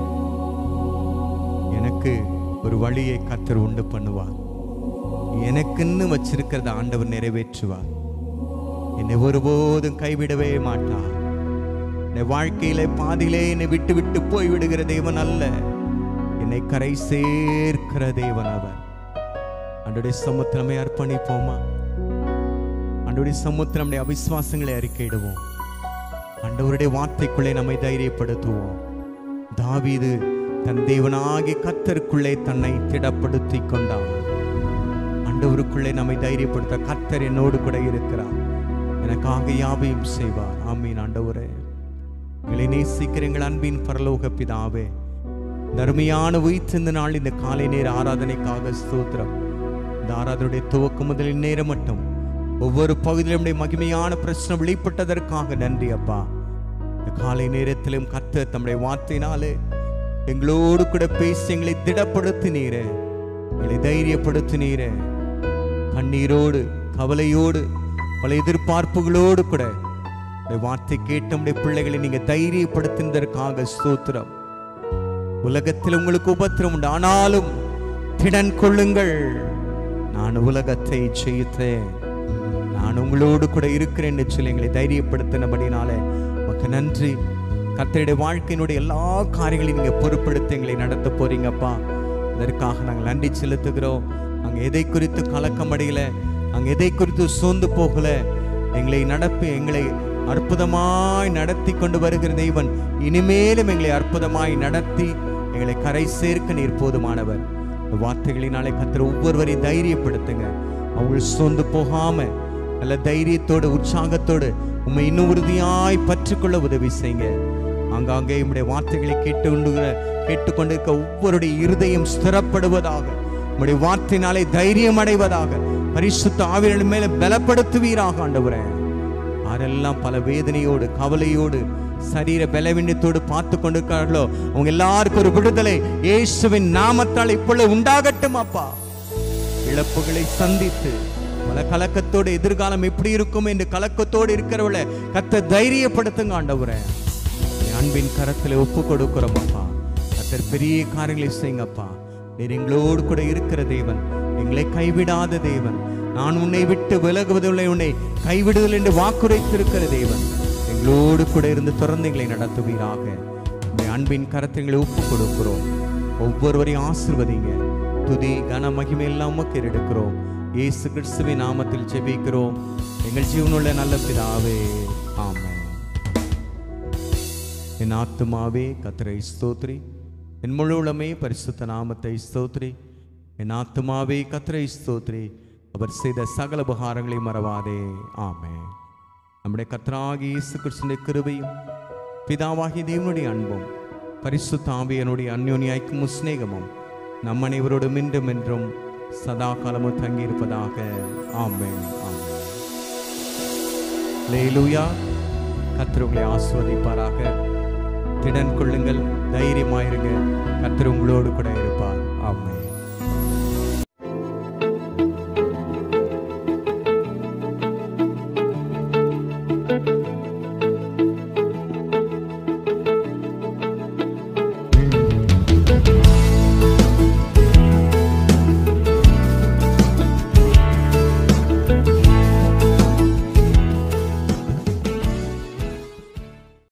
[SPEAKER 1] எனக்கு ஒரு வழியை கத்தர் உண்டு பண்ணுவார் எனக்குன்னு வச்சிருக்கிறத ஆண்டவர் நிறைவேற்றுவார் என்னை ஒருபோதும் கைவிடவே மாட்டார் என்னை வாழ்க்கையில பாதியிலே என்னை விட்டு விட்டு போய் விடுகிற தேவன் அல்ல என்னை கரை சேர்க்கிற தேவன் அவர் அன்றைய சமுத்திரமே அர்ப்பணிப்போமா அன்றைய சமுத்திரம் நம்முடைய அவிசுவாசங்களை அறிக்கையிடுவோம் ஆண்டவருடைய வார்த்தைக்குள்ளே நம்மை தைரியப்படுத்துவோம் தாவீது தன் தேவனாகிய கத்தருக்குள்ளே தன்னை திடப்படுத்தி கொண்டான் ஆண்டவருக்குள்ளே நம்மை தைரியப்படுத்த கத்தர் என்னோடு கூட இருக்கிறார் எனக்காக யாவையும் செய்வார் ஆமீன் ஆண்டவரே எங்களை நேசிக்கிற எங்கள் அன்பின் பரலோக பிதாவே தர்மையான உயிர்த்திருந்த நாள் இந்த காலை நேர ஆராதனைக்காக ஸ்தோத்திரம் இந்த ஆராதனுடைய துவக்கம் முதல் நேரம் மட்டும் ஒவ்வொரு பகுதியிலும் நம்முடைய மகிமையான பிரச்சனை வெளிப்பட்டதற்காக நன்றி அப்பா இந்த காலை நேரத்திலும் கத்த தம்முடைய வார்த்தையினாலே எங்களோடு கூட பேசி எங்களை திடப்படுத்தினீரே எங்களை தைரியப்படுத்தினீரே கண்ணீரோடு கவலையோடு பல எதிர்பார்ப்புகளோடு கூட உடைய வார்த்தை கேட்ட நம்முடைய பிள்ளைகளை நீங்க தைரியப்படுத்தினதற்காக ஸ்தோத்திரம் உலகத்தில் உங்களுக்கு உபத்திரம் உண்டு ஆனாலும் திடன் கொள்ளுங்கள் நான் உலகத்தை ஜெயித்தேன் நான் உங்களோடு கூட இருக்கிறேன் சொல்லி எங்களை தைரியப்படுத்தினபடினாலே உமக்கு நன்றி கர்த்தருடைய வாழ்க்கையினுடைய எல்லா காரியங்களையும் நீங்க பொறுப்படுத்தி எங்களை நடத்த போறீங்கப்பா அதற்காக நாங்கள் நன்றி செலுத்துகிறோம் அங்க எதை குறித்து கலக்கம் அடையல அங்க எதை குறித்து சோர்ந்து போகல எங்களை நடப்பி எங்களை அற்புதமாய் நடத்தி கொண்டு வருகிற தெய்வன் இனிமேலும் எங்களை அற்புதமாய் நடத்தி எங்களை கரை சேர்க்க நீர் போதுமானவர் இந்த வார்த்தைகளினாலே கத்திர ஒவ்வொருவரையும் தைரியப்படுத்துங்க அவங்க சோர்ந்து போகாம நல்ல தைரியத்தோடு உற்சாகத்தோடு உண்மை இன்னும் உறுதியாய் பற்றிக்கொள்ள உதவி செய்யுங்க ஆங்காங்கே உம்முடைய வார்த்தைகளை கேட்டு கொண்டுகிற கேட்டுக்கொண்டிருக்க ஒவ்வொருடைய இருதயம் ஸ்திரப்படுவதாக உம்முடைய வார்த்தையினாலே தைரியம் அடைவதாக பரிசுத்த ஆவியர்கள் மேல பலப்படுத்துவீராக ஆண்டவரே யாரெல்லாம் பல வேதனையோடு கவலையோடு சரீர பலவீனத்தோடு பார்த்து கொண்டிருக்கிறார்களோ அவங்க எல்லாருக்கும் ஒரு விடுதலை இயேசுவின் நாமத்தால் இப்பொழுது உண்டாகட்டும் அப்பா இழப்புகளை சந்தித்து பல கலக்கத்தோடு எதிர்காலம் எப்படி இருக்கும் என்று கலக்கத்தோடு இருக்கிறவளை கத்த தைரியப்படுத்துங்க ஆண்டவரே என் அன்பின் கரத்தில் ஒப்பு கொடுக்கிறோம் அப்பா கத்தர் பெரிய காரியங்களை செய்யுங்கப்பா நீர் எங்களோடு கூட இருக்கிற தேவன் எங்களை கைவிடாத தேவன் நான் உன்னை விட்டு விலகுவதில்லை உன்னை கைவிடுதல் என்று வாக்குரைத்திருக்கிற தேவன் எங்களோடு கூட இருந்து தொடர்ந்து எங்களை நடத்துவீராக உடைய அன்பின் கரத்தை ஒப்பு கொடுக்கிறோம் ஒவ்வொருவரையும் ஆசிர்வதிங்க துதி கன மகிமை எல்லாம் உமக்கு எடுக்கிறோம் இயேசு கிறிஸ்துவின் நாமத்தில் ஜெபிக்கிறோம் எங்கள் ஜீவனுள்ள நல்ல பிதாவே ஆமென் என் ஆத்துமாவே கத்தரை ஸ்தோத்ரி என் முழுவலமே பரிசுத்த நாமத்தை ஸ்தோத்ரி என் ஆத்துமாவே கத்தரை ஸ்தோத்ரி அவர் செய்த சகல உபகாரங்களை மறவாதே ஆமென் நம்முடைய கத்தராகி இயேசு கிறிஸ்துடைய கிருபையும் பிதாவாகிய தேவனுடைய அன்பும் பரிசுத்த ஆவியனுடைய அந்யோன்யாய்க்கும் ஸ்நேகமும் நம் அனைவரோடும் இன்றும் என்றும் சதா காலமும் தங்கியிருப்பதாக ஆமென் ஆமென் லேலூயா கர்த்தர் உங்களை ஆஸ்வதிப்பாராக திடன் கொள்ளுங்கள் தைரியமாயிருங்க கர்த்தர் உங்களோடு கூட இருப்பார்